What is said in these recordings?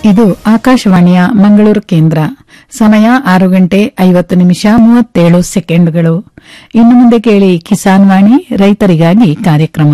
ಇದು ಆಕಾಶವಾಣಿಯ ಮಂಗಳೂರು ಕೇಂದ್ರ ಸಮಯ ಆರು ಗಂಟೆ ಐವತ್ತು ನಿಮಿಷ ಮೂವತ್ತೇಳು ಸೆಕೆಂಡ್ಗಳು ಇನ್ನು ಮುಂದೆ ಕೇಳಿ ಕಿಸಾನ್ ವಾಣಿ ರೈತರಿಗಾಗಿ ಕಾರ್ಯಕ್ರಮ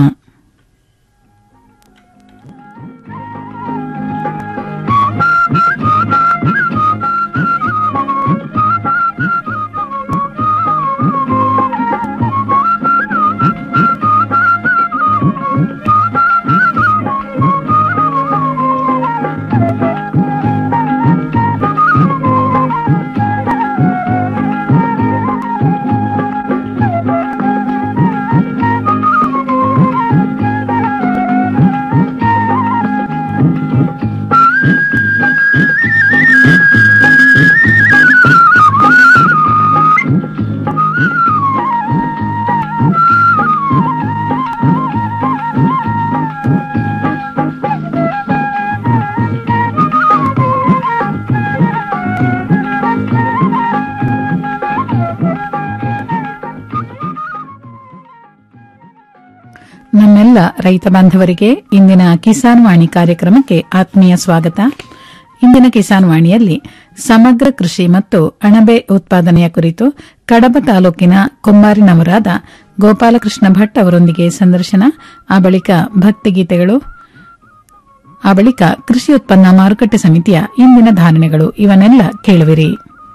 ನಮ್ಮೆಲ್ಲ ರೈತ ಬಾಂಧವರಿಗೆ ಇಂದಿನ ಕಿಸಾನ್ ವಾಣಿ ಕಾರ್ಯಕ್ರಮಕ್ಕೆ ಆತ್ಮೀಯ ಸ್ವಾಗತ ಇಂದಿನ ಕಿಸಾನ್ ವಾಣಿಯಲ್ಲಿ ಸಮಗ್ರ ಕೃಷಿ ಮತ್ತು ಅಣಬೆ ಉತ್ಪಾದನೆಯ ಕುರಿತು ಕಡಬ ತಾಲೂಕಿನ ಕೊಂಬಾರಿನವರಾದ ಗೋಪಾಲಕೃಷ್ಣ ಭಟ್ ಅವರೊಂದಿಗೆ ಸಂದರ್ಶನ ಆ ಬಳಿಕ ಭಕ್ತಿಗೀತೆಗಳು ಆ ಬಳಿಕ ಕೃಷಿ ಉತ್ಪನ್ನ ಮಾರುಕಟ್ಟೆ ಸಮಿತಿಯ ಇಂದಿನ ಧಾರಣೆಗಳು ಇವನ್ನೆಲ್ಲ ಕೇಳುವಿರಿ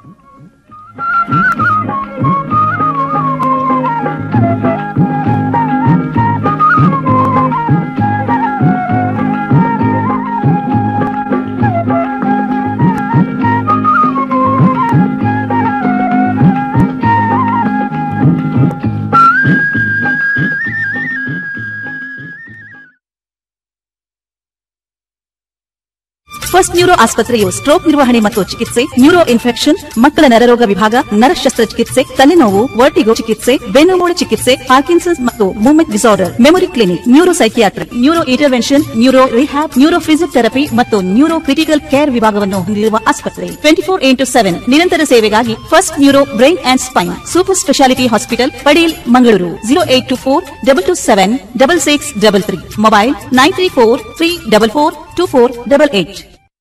ಫಸ್ಟ್ ನ್ಯೂರೋ ಆಸ್ಪತ್ರೆಯು ಸ್ಟ್ರೋಕ್ ನಿರ್ವಹಣೆ ಮತ್ತು ಚಿಕಿತ್ಸೆ ನ್ಯೂರೋ ಇನ್ಫೆಕ್ಷನ್ ಮಕ್ಕಳ ನರರೋಗ ವಿಭಾಗ ನರ ಶಸ್ತ್ರಚಿಕಿತ್ಸೆ ತಲೆನೋವು ವರ್ಟಿಗೋ ಚಿಕಿತ್ಸೆ ಬೆನ್ನುಮೂಳೆ ಚಿಕಿತ್ಸೆ ಪಾರ್ಕಿನ್ಸನ್ಸ್ ಮತ್ತು movement disorder memory clinic neuro psychiatry neuro intervention neuro rehab neuro physiotherapy ಮತ್ತು ನ್ಯೂರೋ ಕ್ರಿಟಿಕಲ್ ಕೇರ್ ವಿಭಾಗವನ್ನು ಹೊಂದಿರುವ ಆಸ್ಪತ್ರೆ ಟ್ವೆಂಟಿ ಫೋರ್ ಇಂಟು ಸೆವೆನ್ ನಿರಂತರ ಸೇವೆಗಾಗಿ first neuro brain and spine super speciality hospital Padil Mangaluru zero eight two four double two seven double six double three mobile nine three four three double four two four double eight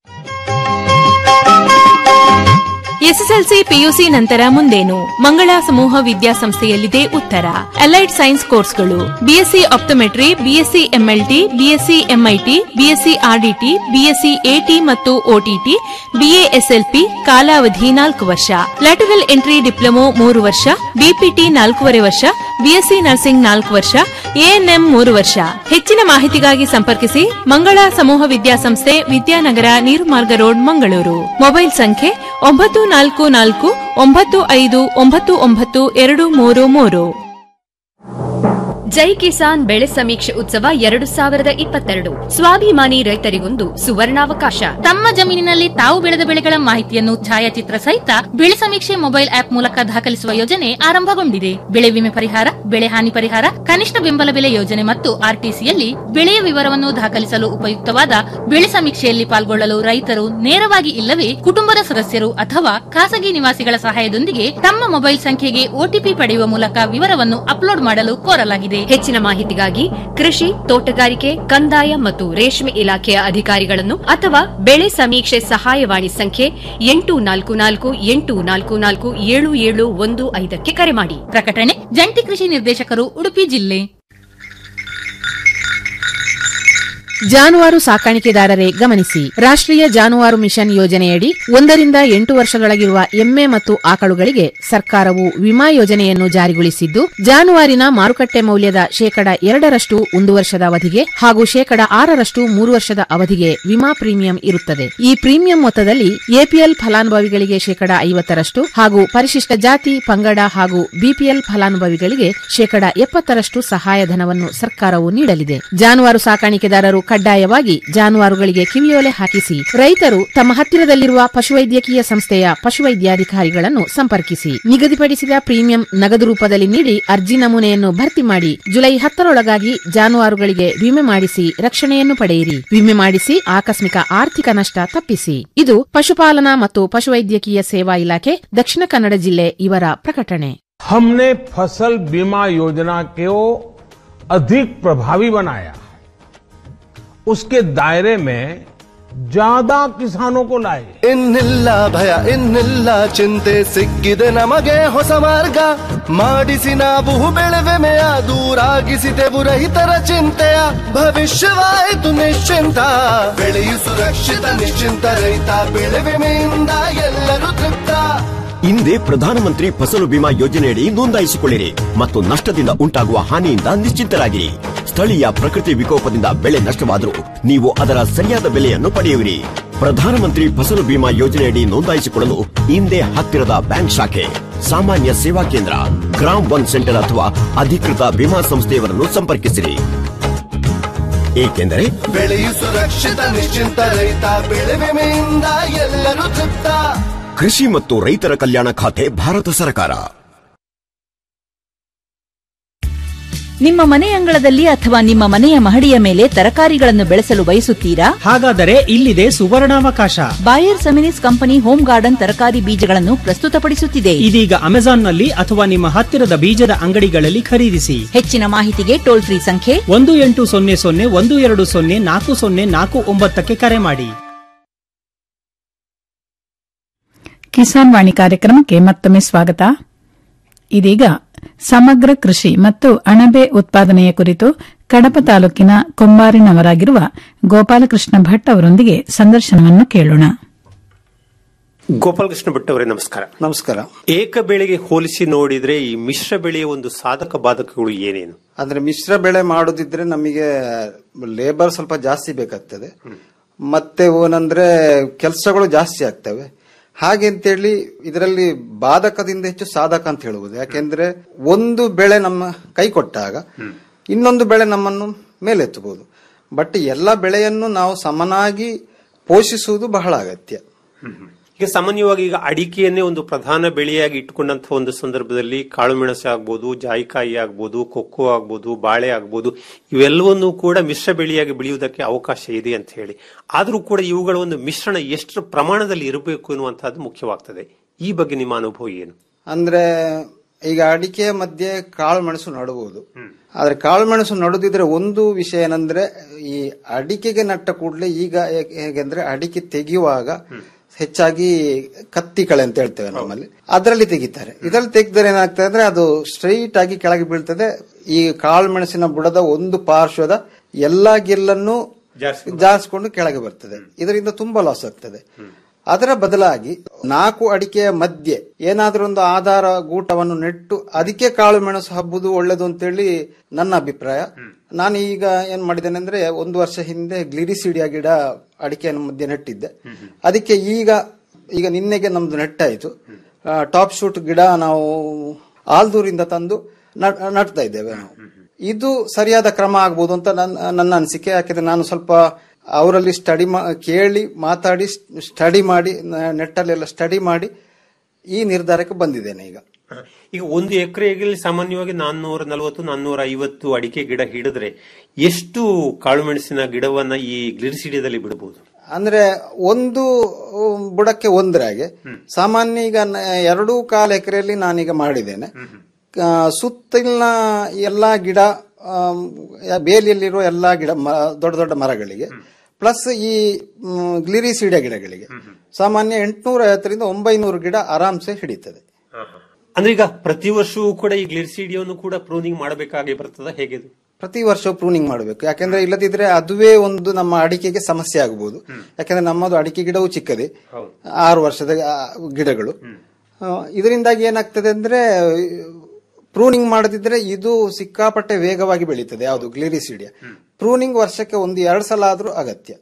SSLC PUC ನಂತರ ಮುಂದೇನು ಮಂಗಳ ಸಮೂಹ ವಿದ್ಯಾಸಂಸ್ಥೆಯಲ್ಲಿದೆ ಉತ್ತರ allied science ಕೋರ್ಸ್ಗಳು BSc optometry BSc MLT BSc MIT BSc RDT BSc AT ಮತ್ತು OTT BASLP ಕಾಲಾವಧಿ ನಾಲ್ಕು ವರ್ಷ ಲ್ಯಾಟರಲ್ ಎಂಟ್ರಿ ಡಿಪ್ಲೊಮೊ ಮೂರು ವರ್ಷ ಬಿಪಿಟಿ ನಾಲ್ಕೂವರೆ ವರ್ಷ ಬಿಎಸ್ಸಿ ನರ್ಸಿಂಗ್ ನಾಲ್ಕು ವರ್ಷ ಎಎನ್ಎಂ ಮೂರು ವರ್ಷ ಹೆಚ್ಚಿನ ಮಾಹಿತಿಗಾಗಿ ಸಂಪರ್ಕಿಸಿ ಮಂಗಳ ಸಮೂಹ ವಿದ್ಯಾಸಂಸ್ಥೆ ವಿದ್ಯಾನಗರ ನೀರುಮಾರ್ಗ ರೋಡ್ ಮಂಗಳೂರು ಮೊಬೈಲ್ ಸಂಖ್ಯೆ ಒಂಬತ್ತು ನಾಲ್ಕು ನಾಲ್ಕು ಒಂಬತ್ತು ಐದು ಒಂಬತ್ತು ಒಂಬತ್ತು ಎರಡು ಮೂರು ಮೂರು ಜೈ ಕಿಸಾನ್ ಬೆಳೆ ಸಮೀಕ್ಷೆ ಉತ್ಸವ ಎರಡು ಸಾವಿರದ ಇಪ್ಪತ್ತೆರಡು ಸ್ವಾಭಿಮಾನಿ ರೈತರಿಗೊಂದು ಸುವರ್ಣಾವಕಾಶ ತಮ್ಮ ಜಮೀನಿನಲ್ಲಿ ತಾವು ಬೆಳೆದ ಬೆಳೆಗಳ ಮಾಹಿತಿಯನ್ನು ಛಾಯಾಚಿತ್ರ ಸಹಿತ ಬೆಳೆ ಸಮೀಕ್ಷೆ ಮೊಬೈಲ್ ಆಪ್ ಮೂಲಕ ದಾಖಲಿಸುವ ಯೋಜನೆ ಆರಂಭಗೊಂಡಿದೆ ಬೆಳೆ ವಿಮೆ ಪರಿಹಾರ ಬೆಳೆ ಹಾನಿ ಪರಿಹಾರ ಕನಿಷ್ಠ ಬೆಂಬಲ ಬೆಲೆ ಯೋಜನೆ ಮತ್ತು ಆರ್ಟಿಸಿಯಲ್ಲಿ ಬೆಳೆಯ ವಿವರವನ್ನು ದಾಖಲಿಸಲು ಉಪಯುಕ್ತವಾದ ಬೆಳೆ ಸಮೀಕ್ಷೆಯಲ್ಲಿ ಪಾಲ್ಗೊಳ್ಳಲು ರೈತರು ನೇರವಾಗಿ ಇಲ್ಲವೇ ಕುಟುಂಬದ ಸದಸ್ಯರು ಅಥವಾ ಖಾಸಗಿ ನಿವಾಸಿಗಳ ಸಹಾಯದೊಂದಿಗೆ ತಮ್ಮ ಮೊಬೈಲ್ ಸಂಖ್ಯೆಗೆ ಒಟಿಪಿ ಪಡೆಯುವ ಮೂಲಕ ವಿವರವನ್ನು ಅಪ್ಲೋಡ್ ಮಾಡಲು ಕೋರಲಾಗಿದೆ ಹೆಚ್ಚಿನ ಮಾಹಿತಿಗಾಗಿ ಕೃಷಿ ತೋಟಗಾರಿಕೆ ಕಂದಾಯ ಮತ್ತು ರೇಷ್ಮೆ ಇಲಾಖೆಯ ಅಧಿಕಾರಿಗಳನ್ನು ಅಥವಾ ಬೆಳೆ ಸಮೀಕ್ಷೆ ಸಹಾಯವಾಣಿ ಸಂಖ್ಯೆ ಎಂಟು ನಾಲ್ಕು ನಾಲ್ಕು ಎಂಟು ನಾಲ್ಕು ನಾಲ್ಕು ಏಳು ಏಳು ಒಂದು ಐದಕ್ಕೆ ಕರೆ ಮಾಡಿ ಪ್ರಕಟಣೆ ಜಂಟಿ ಕೃಷಿ ನಿರ್ದೇಶಕರು ಉಡುಪಿ ಜಿಲ್ಲೆ ಜಾನುವಾರು ಸಾಕಾಣಿಕೆದಾರರೇ ಗಮನಿಸಿ ರಾಷ್ಟ್ರೀಯ ಜಾನುವಾರು ಮಿಷನ್ ಯೋಜನೆಯಡಿ ಒಂದರಿಂದ ಎಂಟು ವರ್ಷದೊಳಗಿರುವ ಎಮ್ಮೆ ಮತ್ತು ಆಕಳುಗಳಿಗೆ ಸರ್ಕಾರವು ವಿಮಾ ಯೋಜನೆಯನ್ನು ಜಾರಿಗೊಳಿಸಿದ್ದು ಜಾನುವಾರಿನ ಮಾರುಕಟ್ಟೆ ಮೌಲ್ಯದ ಶೇಕಡ ಎರಡರಷ್ಟು ಒಂದು ವರ್ಷದ ಅವಧಿಗೆ ಹಾಗೂ ಶೇಕಡ ಆರರಷ್ಟು ಮೂರು ವರ್ಷದ ಅವಧಿಗೆ ವಿಮಾ ಪ್ರೀಮಿಯಂ ಇರುತ್ತದೆ ಈ ಪ್ರೀಮಿಯಂ ಮೊತ್ತದಲ್ಲಿ ಎಪಿಎಲ್ ಫಲಾನುಭವಿಗಳಿಗೆ ಶೇಕಡ ಐವತ್ತರಷ್ಟು ಹಾಗೂ ಪರಿಶಿಷ್ಟ ಜಾತಿ ಪಂಗಡ ಹಾಗೂ ಬಿಪಿಎಲ್ ಫಲಾನುಭವಿಗಳಿಗೆ ಶೇಕಡ ಎಪ್ಪತ್ತರಷ್ಟು ಸಹಾಯಧನವನ್ನು ಸರ್ಕಾರವು ನೀಡಲಿದೆ ಜಾನುವಾರು ಸಾಕಾಣಿಕೆದಾರರು ಕಡ್ಡಾಯವಾಗಿ ಜಾನುವಾರುಗಳಿಗೆ ಕಿವಿಯೋಲೆ ಹಾಕಿಸಿ ರೈತರು ತಮ್ಮ ಹತ್ತಿರದಲ್ಲಿರುವ ಪಶುವೈದ್ಯಕೀಯ ಸಂಸ್ಥೆಯ ಪಶುವೈದ್ಯಾಧಿಕಾರಿಗಳನ್ನು ಸಂಪರ್ಕಿಸಿ ನಿಗದಿಪಡಿಸಿದ ಪ್ರೀಮಿಯಂ ನಗದು ರೂಪದಲ್ಲಿ ನೀಡಿ ಅರ್ಜಿ ನಮೂನೆಯನ್ನು ಭರ್ತಿ ಮಾಡಿ ಜುಲೈ ಹತ್ತರೊಳಗಾಗಿ ಜಾನುವಾರುಗಳಿಗೆ ವಿಮೆ ಮಾಡಿಸಿ ರಕ್ಷಣೆಯನ್ನು ಪಡೆಯಿರಿ ವಿಮೆ ಮಾಡಿಸಿ ಆಕಸ್ಮಿಕ ಆರ್ಥಿಕ ನಷ್ಟ ತಪ್ಪಿಸಿ ಇದು ಪಶುಪಾಲನಾ ಮತ್ತು ಪಶುವೈದ್ಯಕೀಯ ಸೇವಾ ಇಲಾಖೆ ದಕ್ಷಿಣ ಕನ್ನಡ ಜಿಲ್ಲೆ ಇವರ ಪ್ರಕಟಣೆ हमने फसल बीमा योजना को अधिक प्रभावी बनाया उसके दायरे में ज्यादा किसानों को लाए ಇನ್ನಿಲ್ಲ ಭಯ ಇನ್ನಿಲ್ಲ ಚಿಂತೆ ಸಿಕ್ಕಿದೆ ನಮಗೆ ಹೊಸ ಮಾರ್ಗ ಮಾಡಿಸಿ ನಾವು ಬೆಳೆವೆಮೆಯ ದೂರಾಗಿಸಿದೆವು ರೈತರ ಚಿಂತೆಯ ಭವಿಷ್ಯವಾಯಿತು ನಿಶ್ಚಿಂತ ಬೆಳೆಯು ಸುರಕ್ಷಿತ ನಿಶ್ಚಿಂತ ರೈತ ಬೆಳೆ ವಿಮೆಯಿಂದ ಎಲ್ಲರೂ ತೃಪ್ತ ಹಿಂದೆ ಪ್ರಧಾನಮಂತ್ರಿ ಫಸಲು ಬಿಮಾ ಯೋಜನೆಯಡಿ ನೋಂದಾಯಿಸಿಕೊಳ್ಳಿರಿ ಮತ್ತು ನಷ್ಟದಿಂದ ಉಂಟಾಗುವ ಹಾನಿಯಿಂದ ನಿಶ್ಚಿಂತರಾಗಿರಿ ಸ್ಥಳೀಯ ಪ್ರಕೃತಿ ವಿಕೋಪದಿಂದ ಬೆಳೆ ನಷ್ಟವಾದರೂ ನೀವು ಅದರ ಸರಿಯಾದ ಬೆಲೆಯನ್ನು ಪಡೆಯುವಿರಿ ಪ್ರಧಾನಮಂತ್ರಿ ಫಸಲು ಬಿಮಾ ಯೋಜನೆಯಡಿ ನೋಂದಾಯಿಸಿಕೊಳ್ಳಲು ಹಿಂದೆ ಹತ್ತಿರದ ಬ್ಯಾಂಕ್ ಶಾಖೆ ಸಾಮಾನ್ಯ ಸೇವಾ ಕೇಂದ್ರ ಗ್ರಾಮ್ ಒನ್ ಸೆಂಟರ್ ಅಥವಾ ಅಧಿಕೃತ ವಿಮಾ ಸಂಸ್ಥೆಯವರನ್ನು ಸಂಪರ್ಕಿಸಿರಿ ಏಕೆಂದರೆ ಬೆಳೆಯು ಸುರಕ್ಷಿತ ನಿಶ್ಚಿಂತ ರೈತ ಬೆಳೆ ವಿಮೆಯಿಂದ ಎಲ್ಲರೂ ತೃಪ್ತ ಕೃಷಿ ಮತ್ತು ರೈತರ ಕಲ್ಯಾಣ ಖಾತೆ ಭಾರತ ಸರ್ಕಾರ ನಿಮ್ಮ ಮನೆ ಅಂಗಳದಲ್ಲಿ ಅಥವಾ ನಿಮ್ಮ ಮನೆಯ ಮಹಡಿಯ ಮೇಲೆ ತರಕಾರಿಗಳನ್ನು ಬೆಳೆಸಲು ಬಯಸುತ್ತೀರಾ ಹಾಗಾದರೆ ಇಲ್ಲಿದೆ ಸುವರ್ಣಾವಕಾಶ Bayer Seminis company home garden ತರಕಾರಿ ಬೀಜಗಳನ್ನು ಪ್ರಸ್ತುತಪಡಿಸುತ್ತಿದೆ ಇದೀಗ ಅಮೆಜಾನ್ನಲ್ಲಿ ಅಥವಾ ನಿಮ್ಮ ಹತ್ತಿರದ ಬೀಜದ ಅಂಗಡಿಗಳಲ್ಲಿ ಖರೀದಿಸಿ ಹೆಚ್ಚಿನ ಮಾಹಿತಿಗೆ ಟೋಲ್ ಫ್ರೀ ಸಂಖ್ಯೆ ಒಂದು ಎಂಟು ಸೊನ್ನೆ ಸೊನ್ನೆ ಒಂದು ಎರಡು ಸೊನ್ನೆ ನಾಲ್ಕು ಸೊನ್ನೆ ನಾಲ್ಕು ಒಂಬತ್ತಕ್ಕೆ ಕರೆ ಮಾಡಿ ಕಿಸಾನ್ ವಾಣಿ ಕಾರ್ಯಕ್ರಮಕ್ಕೆ ಮತ್ತೊಮ್ಮೆ ಸ್ವಾಗತ ಇದೀಗ ಸಮಗ್ರ ಕೃಷಿ ಮತ್ತು ಅಣಬೆ ಉತ್ಪಾದನೆಯ ಕುರಿತು ಕಡಪ ತಾಲೂಕಿನ ಕೊಂಬಾರಿನವರಾಗಿರುವ ಗೋಪಾಲಕೃಷ್ಣ ಭಟ್ ಅವರೊಂದಿಗೆ ಸಂದರ್ಶನವನ್ನು ಕೇಳೋಣ ಗೋಪಾಲಕೃಷ್ಣ ಭಟ್ ಅವರೇ ನಮಸ್ಕಾರ ನಮಸ್ಕಾರ ಏಕ ಬೆಳೆಗೆ ಹೋಲಿಸಿ ನೋಡಿದ್ರೆ ಈ ಮಿಶ್ರ ಬೆಳೆಯ ಒಂದು ಸಾಧಕ ಬಾಧಕಗಳು ಏನೇನು ಅಂದ್ರೆ ಮಿಶ್ರ ಬೆಳೆ ಮಾಡೋದಿದ್ರೆ ನಮಗೆ ಲೇಬರ್ ಸ್ವಲ್ಪ ಜಾಸ್ತಿ ಬೇಕಾಗ್ತದೆ ಮತ್ತೆ ಏನಂದ್ರೆ ಕೆಲಸಗಳು ಜಾಸ್ತಿ ಆಗ್ತವೆ ಹಾಗೆ ಅಂತೇಳಿ ಇದರಲ್ಲಿ ಬಾಧಕದಿಂದ ಹೆಚ್ಚು ಸಾಧಕ ಅಂತ ಹೇಳುವುದು ಯಾಕೆಂದ್ರೆ ಒಂದು ಬೆಳೆ ನಮ್ಮ ಕೈ ಕೊಟ್ಟಾಗ ಇನ್ನೊಂದು ಬೆಳೆ ನಮ್ಮನ್ನು ಮೇಲೆತ್ತಬಹುದು ಬಟ್ ಎಲ್ಲ ಬೆಳೆಯನ್ನು ನಾವು ಸಮನಾಗಿ ಪೋಷಿಸುವುದು ಬಹಳ ಅಗತ್ಯ ಈಗ ಸಾಮಾನ್ಯವಾಗಿ ಈಗ ಅಡಿಕೆಯನ್ನೇ ಒಂದು ಪ್ರಧಾನ ಬೆಳೆಯಾಗಿ ಇಟ್ಟುಕೊಂಡಂತಹ ಒಂದು ಸಂದರ್ಭದಲ್ಲಿ ಕಾಳುಮೆಣಸು ಆಗ್ಬೋದು ಜಾಯಿಕಾಯಿ ಆಗ್ಬೋದು ಕೊಕ್ಕೋ ಆಗ್ಬೋದು ಬಾಳೆ ಆಗ್ಬೋದು ಇವೆಲ್ಲವನ್ನೂ ಕೂಡ ಮಿಶ್ರ ಬೆಳೆಯಾಗಿ ಬೆಳೆಯುವುದಕ್ಕೆ ಅವಕಾಶ ಇದೆ ಅಂತ ಹೇಳಿ ಆದರೂ ಕೂಡ ಇವುಗಳ ಒಂದು ಮಿಶ್ರಣ ಎಷ್ಟು ಪ್ರಮಾಣದಲ್ಲಿ ಇರಬೇಕು ಎನ್ನುವಂತಹದ್ದು ಮುಖ್ಯವಾಗ್ತದೆ ಈ ಬಗ್ಗೆ ನಿಮ್ಮ ಅನುಭವ ಏನು ಅಂದ್ರೆ ಈಗ ಅಡಿಕೆಯ ಮಧ್ಯೆ ಕಾಳು ಮೆಣಸು ನಡಬಹುದು ಆದ್ರೆ ಕಾಳು ಮೆಣಸು ನಡುದಿದ್ರೆ ಒಂದು ವಿಷಯ ಏನಂದ್ರೆ ಈ ಅಡಿಕೆಗೆ ನಟ್ಟ ಕೂಡಲೇ ಈಗ ಹೇ- ಹೇಗೆಂದ್ರೆ ಅಡಿಕೆ ತೆಗೆಯುವಾಗ ಹೆಚ್ಚಾಗಿ ಕತ್ತಿ ಕಳೆ ಅಂತ ಹೇಳ್ತೇವೆ ನಮ್ಮಲ್ಲಿ ಅದರಲ್ಲಿ ತೆಗಿತಾರೆ ಇದರಲ್ಲಿ ತೆಗೆದರೆ ಏನಾಗ್ತದೆ ಅಂದ್ರೆ ಅದು ಸ್ಟ್ರೈಟ್ ಆಗಿ ಕೆಳಗೆ ಬೀಳ್ತದೆ ಈ ಕಾಳು ಮೆಣಸಿನ ಬುಡದ ಒಂದು ಪಾರ್ಶ್ವದ ಎಲ್ಲಾ ಗೆಲ್ಲನ್ನು ಜಾರಿಸ್ಕೊಂಡು ಕೆಳಗೆ ಬರ್ತದೆ ಇದರಿಂದ ತುಂಬಾ ಲಾಸ್ ಆಗ್ತದೆ ಅದರ ಬದಲಾಗಿ ನಾಲ್ಕು ಅಡಿಕೆಯ ಮಧ್ಯೆ ಏನಾದ್ರೂ ಒಂದು ಆಧಾರ ಗೂಟವನ್ನು ನೆಟ್ಟು ಅದಕ್ಕೆ ಕಾಳು ಮೆಣಸು ಹಬ್ಬುದು ಒಳ್ಳೇದು ಅಂತೇಳಿ ನನ್ನ ಅಭಿಪ್ರಾಯ ನಾನು ಈಗ ಏನ್ ಮಾಡಿದ್ದೇನೆ ಅಂದ್ರೆ ಒಂದು ವರ್ಷ ಹಿಂದೆ ಗ್ಲಿರಿಸಿಡಿಯ ಗಿಡ ಅಡಿಕೆಯ ಮಧ್ಯೆ ನೆಟ್ಟಿದ್ದೆ ಅದಕ್ಕೆ ಈಗ ಈಗ ನಿನ್ನೆಗೆ ನಮ್ದು ನೆಟ್ಟಾಯ್ತು ಟಾಪ್ ಶೂಟ್ ಗಿಡ ನಾವು ಆಲ್ದೂರಿಂದ ತಂದು ನಟ್- ನಟ್ತಾ ಇದ್ದೇವೆ ನಾವು ಇದು ಸರಿಯಾದ ಕ್ರಮ ಆಗ್ಬೋದು ಅಂತ ನನ್ನ ನನ್ನ ಅನಿಸಿಕೆ ಯಾಕೆಂದ್ರೆ ನಾನು ಸ್ವಲ್ಪ ಅವರಲ್ಲಿ ಸ್ಟಡಿ ಕೇಳಿ ಮಾತಾಡಿ ಸ್ಟಡಿ ಮಾಡಿ ನ- ನೆಟ್ಟಲ್ಲೆಲ್ಲ ಸ್ಟಡಿ ಮಾಡಿ ಈ ನಿರ್ಧಾರಕ್ಕೆ ಬಂದಿದ್ದೇನೆ ಈಗ ಈಗ ಒಂದು ಎಕರೆಗೆ ಸಾಮಾನ್ಯವಾಗಿ ನಾನ್ನೂರ ನಲವತ್ತು ನಾನ್ನೂರ ಐವತ್ತು ಅಡಿಕೆ ಗಿಡ ಹಿಡಿದ್ರೆ ಎಷ್ಟು ಕಾಳುಮೆಣಸಿನ ಗಿಡವನ್ನ ಈ ಗ್ಲಿರಿಸಿಡಿಯದಲ್ಲಿ ಬಿಡಬಹುದು ಅಂದ್ರೆ ಒಂದು ಉಮ್, ಬುಡಕ್ಕೆ ಒಂದರಾಗೆ ಸಾಮಾನ್ಯ ಈಗ ನ- ಎರಡೂ ಕಾಲು ಎಕರೆಯಲ್ಲಿ ನಾನೀಗ ಮಾಡಿದ್ದೇನೆ ಆ, ಸುತ್ತಲಿನ ಎಲ್ಲಾ ಗಿಡ ಆಮ್, ಯಾ- ಬೇಲಿಯಲ್ಲಿರುವ ಎಲ್ಲಾ ಗಿಡ ಮ- ದೊಡ್ಡ ದೊಡ್ಡ ಮರಗಳಿಗೆ ಪ್ಲಸ್ ಈ ಗ್ಲಿರಿಸೀಡ ಗಿಡಗಳಿಗೆ ಸಾಮಾನ್ಯ ಎಂಟುನೂರ ಐವತ್ತರಿಂದ ಒಂಬೈನೂರು ಗಿಡ ಆರಾಮ್ಸೆ ಹಿಡಿತದೆ ಅಂದ್ರೆ ಈಗ ಪ್ರತಿ ವರ್ಷವೂ ಕೂಡ ಈ ಗ್ಲಿರಿಸಿಡಿಯನ್ನು ಕೂಡ ಪ್ರೂನಿಂಗ್ ಮಾಡಬೇಕಾಗಿ ಬರ್ತದ ಹೇಗೆ ಇದು? ಪ್ರತಿ ವರ್ಷ ಪ್ರೂನಿಂಗ್ ಮಾಡಬೇಕು ಯಾಕೆಂದ್ರೆ ಇಲ್ಲದಿದ್ರೆ ಅದುವೇ ಒಂದು ನಮ್ಮ ಅಡಿಕೆಗೆ ಸಮಸ್ಯೆ ಆಗಬಹುದು ಯಾಕೆಂದ್ರೆ ನಮ್ಮದು ಅಡಿಕೆ ಗಿಡವು ಚಿಕ್ಕದೆ ಆರು ವರ್ಷದ ಆ, ಗಿಡಗಳು ಆ, ಇದರಿಂದಾಗಿ ಏನಾಗ್ತದೆ ಅಂದ್ರೆ ಪ್ರೂನಿಂಗ್ ಮಾಡದಿದ್ರೆ ಇದು ಸಿಕ್ಕಾಪಟ್ಟೆ ವೇಗವಾಗಿ ಬೆಳೀತದೆ ಯಾವುದು ಗ್ಲಿರಿಸಿಡಿಯ ಪ್ರೂನಿಂಗ್ ವರ್ಷಕ್ಕೆ ಒಂದು ಎರಡು ಸಲ ಆದ್ರೂ ಅಗತ್ಯ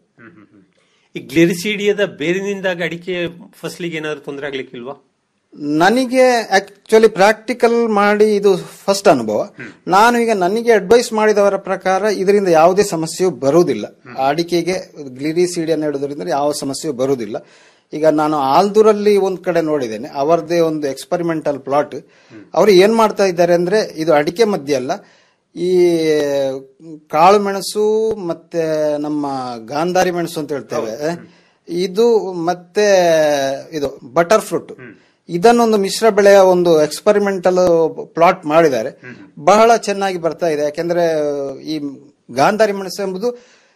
ಈ ಗ್ಲಿರಿಸಿಡಿಯದ ಬೇರಿನಿಂದಾಗಿ ಅಡಿಕೆ ಫಸಲಿಗೆ ಏನಾದ್ರು ತೊಂದರೆ ಆಗ್ಲಿಕ್ಕಿಲ್ವಾ ನನಗೆ ಆಕ್ಚುಲಿ ಪ್ರಾಕ್ಟಿಕಲ್ ಮಾಡಿ ಇದು ಫಸ್ಟ್ ಅನುಭವ ನಾನು ಈಗ ನನಗೆ ಅಡ್ವೈಸ್ ಮಾಡಿದವರ ಪ್ರಕಾರ ಇದರಿಂದ ಯಾವುದೇ ಸಮಸ್ಯೆಯು ಬರುವುದಿಲ್ಲ ಅಡಿಕೆಗೆ ಗ್ಲಿರಿಸಿಡಿಯನ್ನು ಇಡೋದ್ರಿಂದ ಯಾವ ಸಮಸ್ಯೆಯು ಬರುವುದಿಲ್ಲ ಈಗ ನಾನು ಆಲ್ದೂರಲ್ಲಿ ಒಂದ್ ಕಡೆ ನೋಡಿದ್ದೇನೆ ಅವರದೇ ಒಂದು ಎಕ್ಸ್ಪರಿಮೆಂಟಲ್ ಪ್ಲಾಟ್ ಅವರು ಏನ್ ಮಾಡ್ತಾ ಇದ್ದಾರೆ ಅಂದ್ರೆ ಇದು ಅಡಿಕೆ ಮಧ್ಯೆ ಅಲ್ಲ ಈ ಕಾಳು ಮೆಣಸು ಮತ್ತೆ ನಮ್ಮ ಗಾಂಧಾರಿ ಮೆಣಸು ಅಂತ ಹೇಳ್ತೇವೆ ಇದು ಮತ್ತೆ ಇದು ಬಟರ್ ಫ್ರೂಟ್ ಇದನ್ನೊಂದು ಮಿಶ್ರ ಬೆಳೆಯ ಒಂದು ಎಕ್ಸ್ಪರಿಮೆಂಟಲ್ ಪ್ಲಾಟ್ ಮಾಡಿದ್ದಾರೆ ಬಹಳ ಚೆನ್ನಾಗಿ ಬರ್ತಾ ಇದೆ ಯಾಕೆಂದ್ರೆ ಈ ಗಾಂಧಾರಿ ಮೆಣಸು ಎಂಬುದು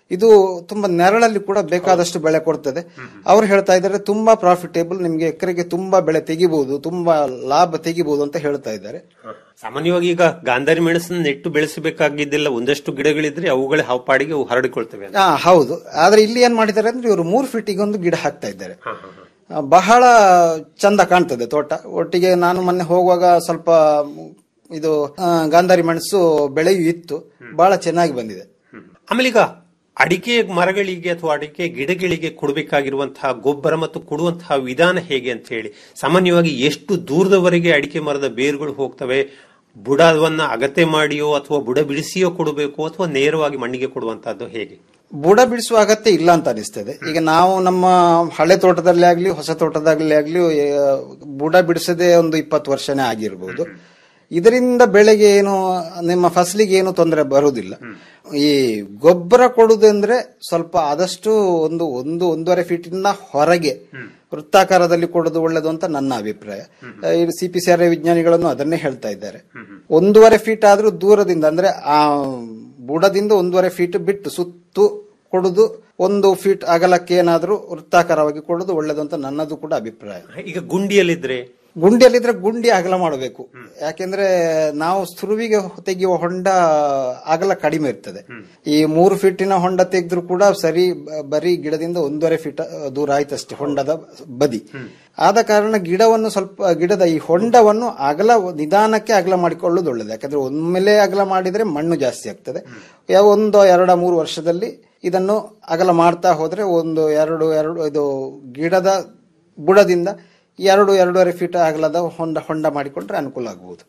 ಇದು ತುಂಬಾ ನೆರಳಲ್ಲಿ ಕೂಡ ಬೇಕಾದಷ್ಟು ಬೆಳೆ ಕೊಡ್ತದೆ ಅವ್ರು ಹೇಳ್ತಾ ಇದ್ದಾರೆ ತುಂಬಾ ಪ್ರಾಫಿಟೇಬಲ್ ನಿಮ್ಗೆ ಎಕರೆಗೆ ತುಂಬಾ ಬೆಳೆ ತೆಗಿಬಹುದು ತುಂಬಾ ಲಾಭ ತೆಗಿಬಹುದು ಅಂತ ಹೇಳ್ತಾ ಇದ್ದಾರೆ ಸಾಮಾನ್ಯವಾಗಿ ಈಗ ಗಾಂಧಾರಿ ಮೆಣಸನ್ನು ನೆಟ್ಟು ಬೆಳೆಸಬೇಕಾಗಿದ್ದಿಲ್ಲ ಒಂದಷ್ಟು ಗಿಡಗಳಿದ್ರೆ ಅವುಗಳೇ ಹಾಪಾಡಿಗೆ ಅವು ಹರಡಿಕೊಳ್ತವೆ ಅಂತ. ಹಾ ಹೌದು ಆದ್ರೆ ಇಲ್ಲಿ ಏನ್ ಮಾಡಿದ್ದಾರೆ ಅಂದ್ರೆ ಇವರು ಮೂರು ಫೀಟಿಗೆ ಒಂದು ಗಿಡ ಹಾಕ್ತಾ ಇದ್ದಾರೆ ಆ, ಬಹಳ ಚಂದ ಕಾಣ್ತದೆ ತೋಟ ಒಟ್ಟಿಗೆ ನಾನು ಮೊನ್ನೆ ಹೋಗುವಾಗ ಸ್ವಲ್ಪ ಇದು ಆ, ಗಾಂಧಾರಿ ಮೆಣಸು ಬೆಳೆಯೂ ಇತ್ತು ಬಹಳ ಚೆನ್ನಾಗಿ ಬಂದಿದೆ ಆಮೇಲೆ ಈಗ ಅಡಿಕೆ ಮರಗಳಿಗೆ ಅಥವಾ ಅಡಿಕೆ ಗಿಡಗಳಿಗೆ ಕೊಡಬೇಕಾಗಿರುವಂತಹ ಗೊಬ್ಬರ ಮತ್ತು ಕೊಡುವಂತಹ ವಿಧಾನ ಹೇಗೆ ಅಂತ ಹೇಳಿ ಸಾಮಾನ್ಯವಾಗಿ ಎಷ್ಟು ದೂರದವರೆಗೆ ಅಡಿಕೆ ಮರದ ಬೇರುಗಳು ಹೋಗ್ತವೆ ಬುಡವನ್ನ ಅಗತ್ಯ ಮಾಡಿಯೋ ಅಥವಾ ಬುಡ ಬಿಡಿಸಿಯೋ ಕೊಡಬೇಕು ಅಥವಾ ನೇರವಾಗಿ ಮಣ್ಣಿಗೆ ಕೊಡುವಂತಹದ್ದು ಹೇಗೆ ಬುಡ ಬಿಡಿಸುವ ಅಗತ್ಯ ಇಲ್ಲ ಅಂತ ಅನಿಸ್ತದೆ ಈಗ ನಾವು ನಮ್ಮ ಹಳೆ ತೋಟದಲ್ಲಿ ಆಗ್ಲಿ ಹೊಸ ತೋಟದಾಗ್ಲಿ ಆಗ್ಲಿ ಆ, ಬುಡ ಬಿಡಿಸದೆ ಒಂದು ಇಪ್ಪತ್ತು ವರ್ಷನೇ ಆಗಿರ್ಬೋದು ಇದರಿಂದ ಬೆಳೆಗೆ ಏನು ನಿಮ್ಮ ಫಸಲಿಗೆ ಏನು ತೊಂದರೆ ಬರುವುದಿಲ್ಲ ಈ ಗೊಬ್ಬರ ಕೊಡುವುದಂದ್ರೆ ಸ್ವಲ್ಪ ಆದಷ್ಟು ಒಂದು ಒಂದು ಒಂದೂವರೆ ಫೀಟಿನ ಹೊರಗೆ ವೃತ್ತಾಕಾರದಲ್ಲಿ ಕೊಡೋದು ಒಳ್ಳೆದು ಅಂತ ನನ್ನ ಅಭಿಪ್ರಾಯ ಸಿ ಪಿ ಸಿ ಆರ್ ವಿಜ್ಞಾನಿಗಳನ್ನು ಅದನ್ನೇ ಹೇಳ್ತಾ ಇದ್ದಾರೆ ಒಂದೂವರೆ ಫೀಟ್ ಆದ್ರೂ ದೂರದಿಂದ ಅಂದ್ರೆ ಆ ಬುಡದಿಂದ ಒಂದೂವರೆ ಫೀಟ್ ಬಿಟ್ಟು ಸುತ್ತು ಕೊಡುದು ಒಂದು ಫೀಟ್ ಅಗಲಕ್ಕೆ ಏನಾದ್ರೂ ವೃತ್ತಾಕಾರವಾಗಿ ಕೊಡುದು ಒಳ್ಳೆದು ಅಂತ ನನ್ನದು ಕೂಡ ಅಭಿಪ್ರಾಯ ಈಗ ಗುಂಡಿಯಲ್ಲಿದ್ರೆ ಗುಂಡಿಯಲ್ಲಿದ್ರೆ ಗುಂಡಿ ಅಗಲ ಮಾಡಬೇಕು ಯಾಕೆಂದ್ರೆ ನಾವು ಸುರುವಿಗೆ ತೆಗೆಯುವ ಹೊಂಡ ಅಗಲ ಕಡಿಮೆ ಇರ್ತದೆ ಈ ಮೂರು ಫೀಟಿನ ಹೊಂಡ ತೆಗೆದ್ರು ಕೂಡ ಸರಿ ಬ- ಬರೀ ಗಿಡದಿಂದ ಒಂದೂವರೆ ಫೀಟ್ ಅ, ದೂರ ಆಯ್ತಷ್ಟೇ ಹೊಂಡದ ಬದಿ ಆದ ಕಾರಣ ಗಿಡವನ್ನು ಸ್ವಲ್ಪ ಗಿಡದ ಈ ಹೊಂಡವನ್ನು ಅಗಲ ನಿಧಾನಕ್ಕೆ ಅಗಲ ಮಾಡಿಕೊಳ್ಳುವುದು ಒಳ್ಳೆದು ಯಾಕಂದ್ರೆ ಒಮ್ಮೆಲೆ ಅಗಲ ಮಾಡಿದ್ರೆ ಮಣ್ಣು ಜಾಸ್ತಿ ಆಗ್ತದೆ ಯಾವ ಒಂದು ಎರಡ ಮೂರು ವರ್ಷದಲ್ಲಿ ಇದನ್ನು ಅಗಲ ಮಾಡ್ತಾ ಹೋದ್ರೆ ಒಂದು ಎರಡು ಎರಡು ಇದು ಗಿಡದ ಬುಡದಿಂದ ಎರಡು ಎರಡೂವರೆ ಫೀಟ್ ಅಗಲದ ಹೊಂಡ ಹೊಂಡ ಮಾಡಿಕೊಂಡ್ರೆ ಅನುಕೂಲ ಆಗಬಹುದು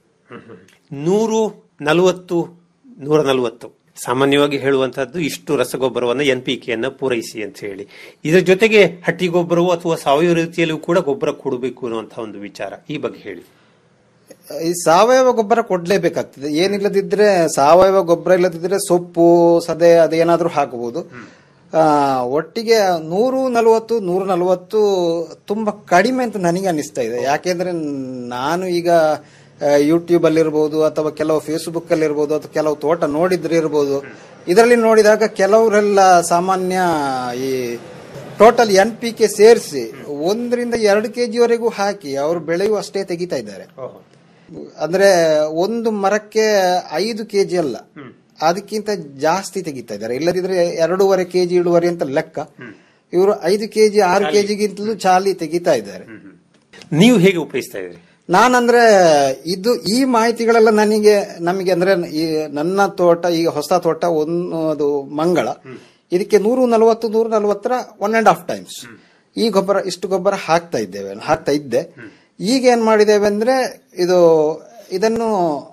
ನೂರು ನಲವತ್ತು ನೂರ ನಲವತ್ತು ಸಾಮಾನ್ಯವಾಗಿ ಹೇಳುವಂತಹದ್ದು ಇಷ್ಟು ರಸಗೊಬ್ಬರವನ್ನು ಎನ್ ಪಿ ಕೆಯನ್ನು ಪೂರೈಸಿ ಅಂತ ಹೇಳಿ ಇದರ ಜೊತೆಗೆ ಹಟ್ಟಿ ಗೊಬ್ಬರವು ಅಥವಾ ಸಾವಯವ ರೀತಿಯಲ್ಲೂ ಕೂಡ ಗೊಬ್ಬರ ಕೊಡಬೇಕು ಅನ್ನುವಂತಹ ಒಂದು ವಿಚಾರ ಈ ಬಗ್ಗೆ ಹೇಳಿ ಈ ಸಾವಯವ ಗೊಬ್ಬರ ಕೊಡ್ಲೇಬೇಕಾಗ್ತದೆ ಏನಿಲ್ಲದಿದ್ರೆ ಸಾವಯವ ಗೊಬ್ಬರ ಇಲ್ಲದಿದ್ರೆ ಸೊಪ್ಪು ಸದೆ ಅದೇನಾದ್ರೂ ಹಾಕಬಹುದು ಆ, ಒಟ್ಟಿಗೆ ನೂರು ನಲವತ್ತು ನೂರ ನಲವತ್ತು ತುಂಬಾ ಕಡಿಮೆ ಅಂತ ನನಗೆ ಅನಿಸ್ತಾ ಇದೆ ಯಾಕೆಂದ್ರೆ ನಾನು ಈಗ ಯೂಟ್ಯೂಬ್ ಅಲ್ಲಿ ಇರ್ಬೋದು ಅಥವಾ ಕೆಲವು ಫೇಸ್ಬುಕ್ ಅಲ್ಲಿ ಇರ್ಬೋದು ಅಥವಾ ಕೆಲವು ತೋಟ ನೋಡಿದ್ರೆ ಇರ್ಬೋದು ಇದರಲ್ಲಿ ನೋಡಿದಾಗ ಕೆಲವರೆಲ್ಲ ಸಾಮಾನ್ಯ ಈ ಟೋಟಲ್ ಎನ್ ಪಿ ಕೆ ಸೇರಿಸಿ ಒಂದರಿಂದ ಎರಡು ಕೆಜಿವರೆಗೂ ಹಾಕಿ ಅವರು ಬೆಳೆಯು ಅಷ್ಟೇ ತೆಗಿತಾ ಇದ್ದಾರೆ ಅಂದ್ರೆ ಒಂದು ಮರಕ್ಕೆ ಐದು ಕೆಜಿ ಅಲ್ಲ ಅದಕ್ಕಿಂತ ಜಾಸ್ತಿ ತೆಗಿತಾ ಇದ್ದಾರೆ ಇಲ್ಲದಿದ್ರೆ ಎರಡೂವರೆ ಕೆಜಿ ಇಳುವರಿ ಅಂತ ಲೆಕ್ಕ ಇವರು ಐದು ಕೆಜಿ ಆರು ಕೆಜಿಗಿಂತಲೂ ಚಾಲಿ ತೆಗಿತಾ ಇದ್ದಾರೆ ನೀವು ಹೇಗೆ ಉಪಯೋಗಿಸ್ತಾ ಇದ್ರಿ ನಾನಂದ್ರೆ ಇದು ಈ ಮಾಹಿತಿಗಳೆಲ್ಲ ನನಗೆ ನಮಗೆ ಅಂದ್ರೆ ಈ ನನ್ನ ತೋಟ ಈಗ ಹೊಸ ತೋಟ ಒಂದು ಅದು ಮಂಗಳ ಇದಕ್ಕೆ ನೂರು ನಲವತ್ತು ನೂರ ನಲವತ್ತರ ಒನ್ ಅಂಡ್ ಹಾಫ್ ಟೈಮ್ಸ್ ಈ ಗೊಬ್ಬರ ಇಷ್ಟು ಗೊಬ್ಬರ ಹಾಕ್ತಾ ಇದ್ದೇವೆ ಹಾಕ್ತಾ ಇದ್ದೆ ಈಗ ಏನ್ ಮಾಡಿದ್ದೇವೆ ಅಂದ್ರೆ ಇದು ಇದನ್ನು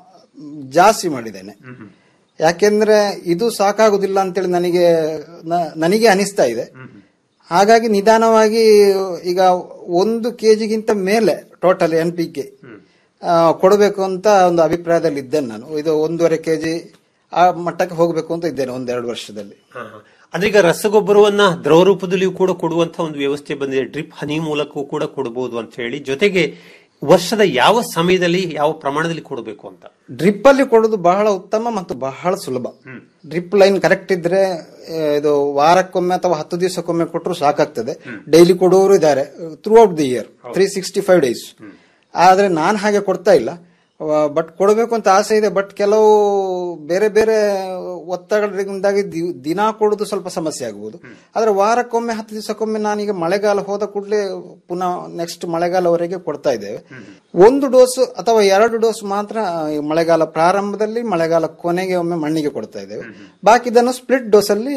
ಜಾಸ್ತಿ ಮಾಡಿದ್ದೇನೆ ಯಾಕೆಂದ್ರೆ ಇದು ಸಾಕಾಗುದಿಲ್ಲ ಅಂತೇಳಿ ನನಗೆ ನ- ನನಗೆ ಅನಿಸ್ತಾ ಇದೆ ಹಾಗಾಗಿ ನಿಧಾನವಾಗಿ ಈಗ ಒಂದು ಕೆಜಿಗಿಂತ ಮೇಲೆ ಟೋಟಲ್ ಎನ್ ಪಿ ಕೆ ಕೊಡಬೇಕು ಅಂತ ಒಂದು ಅಭಿಪ್ರಾಯದಲ್ಲಿ ಇದ್ದೇನೆ ನಾನು ಇದು ಒಂದೂವರೆ ಕೆಜಿ ಆ ಮಟ್ಟಕ್ಕೆ ಹೋಗಬೇಕು ಅಂತ ಇದ್ದೇನೆ ಒಂದೆರಡು ವರ್ಷದಲ್ಲಿ ಅಂದ್ರೆ ಈಗ ರಸಗೊಬ್ಬರವನ್ನ ದ್ರವ ರೂಪದಲ್ಲಿಯೂ ಕೂಡ ಕೊಡುವಂತ ಒಂದು ವ್ಯವಸ್ಥೆ ಬಂದಿದೆ ಡ್ರಿಪ್ ಹನಿ ಮೂಲಕವೂ ಕೂಡ ಕೊಡಬಹುದು ಅಂತ ಹೇಳಿ ಜೊತೆಗೆ ವರ್ಷದ ಯಾವ ಸಮಯದಲ್ಲಿ ಯಾವ ಪ್ರಮಾಣದಲ್ಲಿ ಕೊಡಬೇಕು ಅಂತ ಡ್ರಿಪ್ ಅಲ್ಲಿ ಕೊಡೋದು ಬಹಳ ಉತ್ತಮ ಮತ್ತು ಬಹಳ ಸುಲಭ ಡ್ರಿಪ್ ಲೈನ್ ಕರೆಕ್ಟ್ ಇದ್ರೆ ಆ, ಇದು ವಾರಕ್ಕೊಮ್ಮೆ ಅಥವಾ ಹತ್ತು ದಿವಸಕ್ಕೊಮ್ಮೆ ಕೊಟ್ಟರು ಸಾಕಾಗ್ತದೆ ಡೈಲಿ ಕೊಡುವವರು ಇದ್ದಾರೆ throughout the year three sixty five days ಆದ್ರೆ ನಾನು ಹಾಗೆ ಕೊಡ್ತಾ ಇಲ್ಲ ಬಟ್ ಕೊಡಬೇಕು ಅಂತ ಆಸೆ ಇದೆ ಬಟ್ ಕೆಲವು ಬೇರೆ ಬೇರೆ ಒತ್ತಡದಿಂದಾಗಿ ದಿ- ದಿನ ಕೊಡೋದು ಸ್ವಲ್ಪ ಸಮಸ್ಯೆ ಆಗಬಹುದು ಆದ್ರೆ ವಾರಕ್ಕೊಮ್ಮೆ ಹತ್ತು ದಿವಸಕ್ಕೊಮ್ಮೆ ನಾನೀಗ ಮಳೆಗಾಲ ಹೋದ ಕೂಡಲೇ ಪುನಃ ನೆಕ್ಸ್ಟ್ ಮಳೆಗಾಲವರೆಗೆ ಕೊಡ್ತಾ ಇದ್ದೇವೆ ಒಂದು ಡೋಸ್ ಅಥವಾ ಎರಡು ಡೋಸ್ ಮಾತ್ರ ಆ, ಈ ಮಳೆಗಾಲ ಪ್ರಾರಂಭದಲ್ಲಿ ಮಳೆಗಾಲ ಕೊನೆಗೆ ಒಮ್ಮೆ ಮಣ್ಣಿಗೆ ಕೊಡ್ತಾ ಇದ್ದೇವೆ ಬಾಕಿದನ್ನು ಸ್ಪ್ಲಿಟ್ ಡೋಸ್ ಅಲ್ಲಿ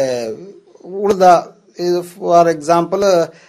ಉಳಿದ ಫಾರ್ ಎಕ್ಸಾಂಪಲ್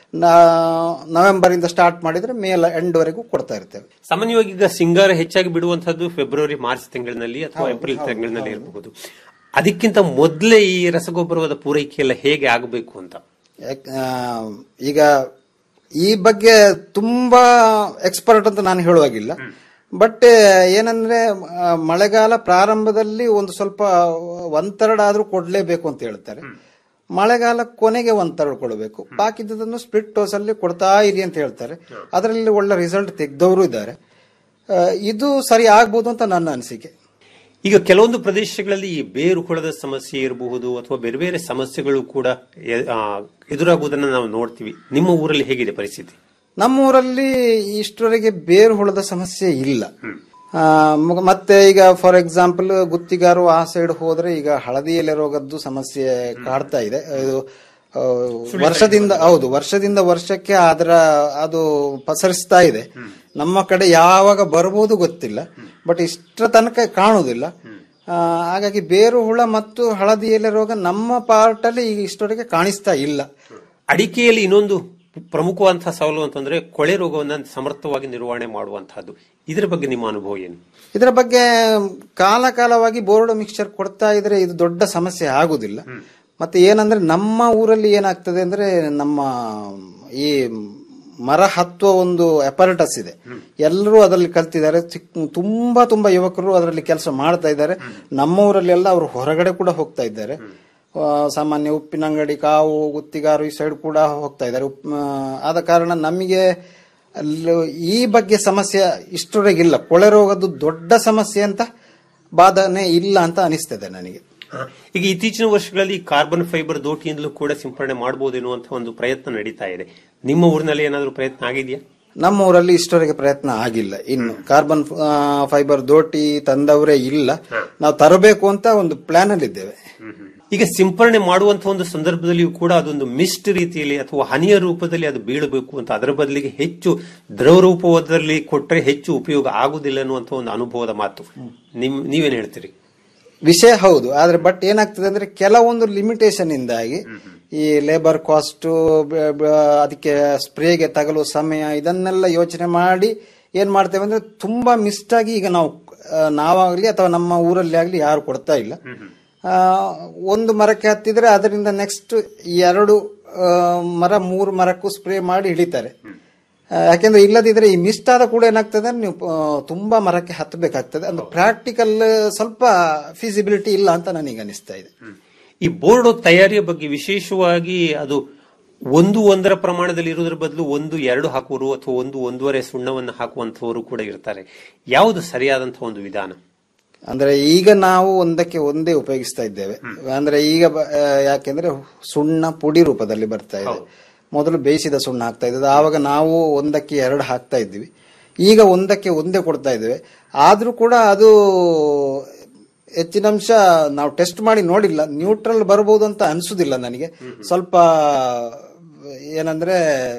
ನವೆಂಬರ್ ಇಂದ ಸ್ಟಾರ್ಟ್ ಮಾಡಿದ್ರೆ ಮೇ ಎಂಡ್ ವರೆಗೂ ಕೊಡ್ತಾ ಇರ್ತೇವೆ ಸಾಮಾನ್ಯವಾಗಿ ಈಗ ಸಿಂಗಾರ ಹೆಚ್ಚಾಗಿ ಬಿಡುವಂತಹದ್ದು ಫೆಬ್ರವರಿ ಮಾರ್ಚ್ ತಿಂಗಳಿನಲ್ಲಿ ಅಥವಾ ಏಪ್ರಿಲ್ ತಿಂಗಳಿನಲ್ಲಿ ಇರಬಹುದು ಅದಕ್ಕಿಂತ ಮೊದಲೇ ಈ ರಸಗೊಬ್ಬರವಾದ ಪೂರೈಕೆ ಎಲ್ಲ ಹೇಗೆ ಆಗಬೇಕು ಅಂತ ಯಾಕ್- ಆ, ಈಗ ಈ ಬಗ್ಗೆ ತುಂಬಾ ಎಕ್ಸ್ಪರ್ಟ್ ಅಂತ ನಾನು ಹೇಳುವಾಗಿಲ್ಲ ಬಟ್ ಏನಂದ್ರೆ ಆ, ಮಳೆಗಾಲ ಪ್ರಾರಂಭದಲ್ಲಿ ಒಂದು ಸ್ವಲ್ಪ ಒಂದೆರಡು ಆದ್ರೂ ಕೊಡ್ಲೇಬೇಕು ಅಂತ ಹೇಳ್ತಾರೆ ಮಳೆಗಾಲ ಕೊನೆಗೆ ಒಂದೆರಡು ಕೊಡಬೇಕು ಬಾಕಿದ್ದನ್ನು ಸ್ಪ್ಲಿಟ್ ಡೋಸ್ ಅಲ್ಲಿ ಕೊಡ್ತಾ ಇರಿ ಅಂತ ಹೇಳ್ತಾರೆ ಅದರಲ್ಲಿ ಒಳ್ಳೆ ರಿಸಲ್ಟ್ ತೆಗೆದವರು ಇದ್ದಾರೆ ಆ, ಇದು ಸರಿ ಆಗ್ಬೋದು ಅಂತ ನನ್ನ ಅನಿಸಿಕೆ ಈಗ ಕೆಲವೊಂದು ಪ್ರದೇಶಗಳಲ್ಲಿ ಈ ಬೇರು ಹುಳದ ಸಮಸ್ಯೆ ಇರಬಹುದು ಅಥವಾ ಬೇರೆ ಬೇರೆ ಸಮಸ್ಯೆಗಳು ಕೂಡ ಎ- ಆ, ಎದುರಾಗುವುದನ್ನು ನಾವು ನೋಡ್ತೀವಿ ನಿಮ್ಮ ಊರಲ್ಲಿ ಹೇಗಿದೆ ಪರಿಸ್ಥಿತಿ ನಮ್ಮ ಊರಲ್ಲಿ ಇಷ್ಟರವರೆಗೆ ಬೇರು ಹುಳದ ಸಮಸ್ಯೆ ಇಲ್ಲ ಆ, ಮ- ಮತ್ತೆ ಈಗ ಫಾರ್ ಎಕ್ಸಾಂಪಲ್ ಗುತ್ತಿಗಾರು ಆ ಸೈಡ್ ಹೋದ್ರೆ ಈಗ ಹಳದಿ ಎಲೆ ರೋಗದ್ದು ಸಮಸ್ಯೆ ಕಾಡ್ತಾ ಇದೆ ಇದು ಆ, ವರ್ಷದಿಂದ ಹೌದು ವರ್ಷದಿಂದ ವರ್ಷಕ್ಕೆ ಅದರ ಅದು ಪಸರಿಸ್ತಾ ಇದೆ ನಮ್ಮ ಕಡೆ ಯಾವಾಗ ಬರ್ಬೋದು ಗೊತ್ತಿಲ್ಲ ಬಟ್ ಇಷ್ಟರ ತನಕ ಕಾಣುವುದಿಲ್ಲ ಆ, ಹಾಗಾಗಿ ಬೇರು ಹುಳ ಮತ್ತು ಹಳದಿ ಎಲೆ ರೋಗ ನಮ್ಮ ಪಾರ್ಟ್ ಅಲ್ಲಿ ಈಗ ಇಷ್ಟವರೆಗೆ ಕಾಣಿಸ್ತಾ ಇಲ್ಲ ಅಡಿಕೆಯಲ್ಲಿ ಇನ್ನೊಂದು ಪ್ರಮುಖವಾದಂತಹ ಸವಾಲು ಅಂತಂದ್ರೆ ಕೊಳೆ ರೋಗವನ್ನ ಸಮರ್ಥವಾಗಿ ನಿರ್ವಹಣೆ ಮಾಡುವಂತಹದ್ದು ಇದರ ಬಗ್ಗೆ ನಿಮ್ಮ ಅನುಭವ ಏನು ಇದರ ಬಗ್ಗೆ ಕಾಲ ಕಾಲವಾಗಿ ಬೋರ್ಡ್ ಮಿಕ್ಸ್ಚರ್ ಕೊಡ್ತಾ ಇದ್ರೆ ಇದು ದೊಡ್ಡ ಸಮಸ್ಯೆ ಆಗುದಿಲ್ಲ ಮತ್ತೆ ಏನಂದ್ರೆ ನಮ್ಮ ಊರಲ್ಲಿ ಏನಾಗ್ತದೆ ಅಂದ್ರೆ ನಮ್ಮ ಈ ಮರ ಹತ್ತುವ ಒಂದು ಅಪಾರಟಸ್ ಇದೆ ಎಲ್ಲರೂ ಅದರಲ್ಲಿ ಕಲ್ತಿದ್ದಾರೆ ಚಿಕ್- ತುಂಬಾ ತುಂಬಾ ಯುವಕರು ಅದರಲ್ಲಿ ಕೆಲಸ ಮಾಡ್ತಾ ಇದ್ದಾರೆ ನಮ್ಮ ಊರಲ್ಲಿ ಎಲ್ಲ ಅವರು ಹೊರಗಡೆ ಕೂಡ ಹೋಗ್ತಾ ಇದ್ದಾರೆ ಆ, ಸಾಮಾನ್ಯ ಉಪ್ಪಿನ ಅಂಗಡಿ ಕಾವು ಗುತ್ತಿಗಾರು ಈ ಸೈಡ್ ಕೂಡ ಹೋಗ್ತಾ ಇದ್ದಾರೆ ಉಪ್- ಆ, ಆದ ಕಾರಣ ನಮಗೆ ಅಲ್ಲಿ ಈ ಬಗ್ಗೆ ಸಮಸ್ಯೆ ಇಷ್ಟರವರೆಗಿಲ್ಲ ಕೊಳೆ ರೋಗದ್ದು ದೊಡ್ಡ ಸಮಸ್ಯೆ ಅಂತ ಬಾಧನೆ ಇಲ್ಲ ಅಂತ ಅನಿಸ್ತದೆ ನನಗೆ ಈಗ ಇತ್ತೀಚಿನ ವರ್ಷಗಳಲ್ಲಿ ಕಾರ್ಬನ್ ಫೈಬರ್ ದೋಟಿಯಿಂದಲೂ ಕೂಡ ಸಿಂಪರಣೆ ಮಾಡಬಹುದೇನೋ ಅಂತ ಒಂದು ಪ್ರಯತ್ನ ನಡೀತಾ ಇದೆ ನಿಮ್ಮ ಊರಿನಲ್ಲಿ ಏನಾದರೂ ಪ್ರಯತ್ನ ಆಗಿದೆಯಾ ನಮ್ಮ ಊರಲ್ಲಿ ಇಷ್ಟವರೆಗೆ ಪ್ರಯತ್ನ ಆಗಿಲ್ಲ ಇನ್ನು ಕಾರ್ಬನ್ ಫೈಬರ್ ದೋಟಿ ತಂದವರೇ ಇಲ್ಲ ನಾವು ತರಬೇಕು ಅಂತ ಒಂದು ಪ್ಲಾನ್ ಅಲ್ಲಿ ಇದ್ದೇವೆ ಈಗ ಸಿಂಪರಣೆ ಮಾಡುವಂತಹ ಒಂದು ಸಂದರ್ಭದಲ್ಲಿಯೂ ಕೂಡ ಅದೊಂದು ಮಿಸ್ಟ್ ರೀತಿಯಲ್ಲಿ ಅಥವಾ ಹನಿಯ ರೂಪದಲ್ಲಿ ಅದು ಬೀಳಬೇಕು ಅಂತ ಅದರ ಬದಲಿಗೆ ಹೆಚ್ಚು ದ್ರವ ರೂಪದಲ್ಲಿ ಕೊಟ್ಟರೆ ಹೆಚ್ಚು ಉಪಯೋಗ ಆಗುದಿಲ್ಲ ಅನ್ನುವಂಥ ಒಂದು ಅನುಭವದ ಮಾತು ನಿಮ್ ನೀವೇನ್ ಹೇಳ್ತೀರಿ ವಿಷಯ ಹೌದು ಆದ್ರೆ ಬಟ್ ಏನಾಗ್ತದೆ ಅಂದ್ರೆ ಕೆಲವೊಂದು ಲಿಮಿಟೇಷನ್ ಇಂದಾಗಿ ಈ ಲೇಬರ್ ಕಾಸ್ಟ್ ಅದಕ್ಕೆ ಸ್ಪ್ರೇಗೆ ತಗಲುವ ಸಮಯ ಇದನ್ನೆಲ್ಲ ಯೋಚನೆ ಮಾಡಿ ಏನ್ ಮಾಡ್ತೇವೆ ಅಂದ್ರೆ ತುಂಬಾ ಮಿಸ್ಟ್ ಆಗಿ ಈಗ ನಾವು ಆ, ನಾವಾಗ್ಲಿ ಅಥವಾ ನಮ್ಮ ಊರಲ್ಲಿ ಆಗ್ಲಿ ಯಾರು ಕೊಡ್ತಾ ಇಲ್ಲ ಆ, ಒಂದು ಮರಕ್ಕೆ ಹತ್ತಿದ್ರೆ ಅದರಿಂದ ನೆಕ್ಸ್ಟ್ ಎರಡು ಆ, ಮರ ಮೂರು ಮರಕ್ಕೂ ಸ್ಪ್ರೇ ಮಾಡಿ ಹಿಡಿತಾರೆ ಆ, ಯಾಕೆಂದ್ರೆ ಇಲ್ಲದಿದ್ರೆ ಈ ಮಿಸ್ಟ್ ಆದ ಕೂಡ ಏನಾಗ್ತದೆ ಅಂದ್ರೆ ನೀವು ಆ, ತುಂಬಾ ಮರಕ್ಕೆ ಹತ್ತಬೇಕಾಗ್ತದೆ ಅಂದ್ರೆ ಪ್ರಾಕ್ಟಿಕಲ್ ಸ್ವಲ್ಪ ಫೀಸಿಬಿಲಿಟಿ ಇಲ್ಲ ಅಂತ ನನಗೆ ಅನಿಸ್ತಾ ಇದೆ ಈ ಬೋರ್ಡ್ ತಯಾರಿಯ ಬಗ್ಗೆ ವಿಶೇಷವಾಗಿ ಅದು ಒಂದು ಒಂದರ ಪ್ರಮಾಣದಲ್ಲಿ ಇರುವುದರ ಬದಲು ಒಂದು ಎರಡು ಹಾಕುವರು ಅಥವಾ ಒಂದು ಒಂದೂವರೆ ಸುಣ್ಣವನ್ನು ಹಾಕುವಂತವರು ಕೂಡ ಇರ್ತಾರೆ ಯಾವುದು ಸರಿಯಾದಂತಹ ಒಂದು ವಿಧಾನ ಅಂದ್ರೆ ಈಗ ನಾವು ಒಂದಕ್ಕೆ ಒಂದೇ ಉಪಯೋಗಿಸ್ತಾ ಇದ್ದೇವೆ ಅಂದ್ರೆ ಈಗ ಬ- ಆ, ಯಾಕೆಂದ್ರೆ ಸುಣ್ಣ ಪುಡಿ ರೂಪದಲ್ಲಿ ಬರ್ತಾ ಇದೆ ಮೊದಲು ಬೇಯಿಸಿದ ಸುಣ್ಣ ಹಾಕ್ತಾ ಇದ್ದದ್ದು ಆವಾಗ ನಾವು ಒಂದಕ್ಕೆ ಎರಡು ಹಾಕ್ತಾ ಇದ್ವಿ ಈಗ ಒಂದಕ್ಕೆ ಒಂದೇ ಕೊಡ್ತಾ ಇದ್ದೇವೆ ಆದ್ರೂ ಕೂಡ ಅದು ಹೆಚ್ಚಿನ ಅಂಶ ನಾವು ಟೆಸ್ಟ್ ಮಾಡಿ ನೋಡಿಲ್ಲ ನ್ಯೂಟ್ರಲ್ ಬರಬಹುದು ಅಂತ ಅನ್ಸುದಿಲ್ಲ ನನಗೆ ಸ್ವಲ್ಪ ಏನಂದ್ರೆ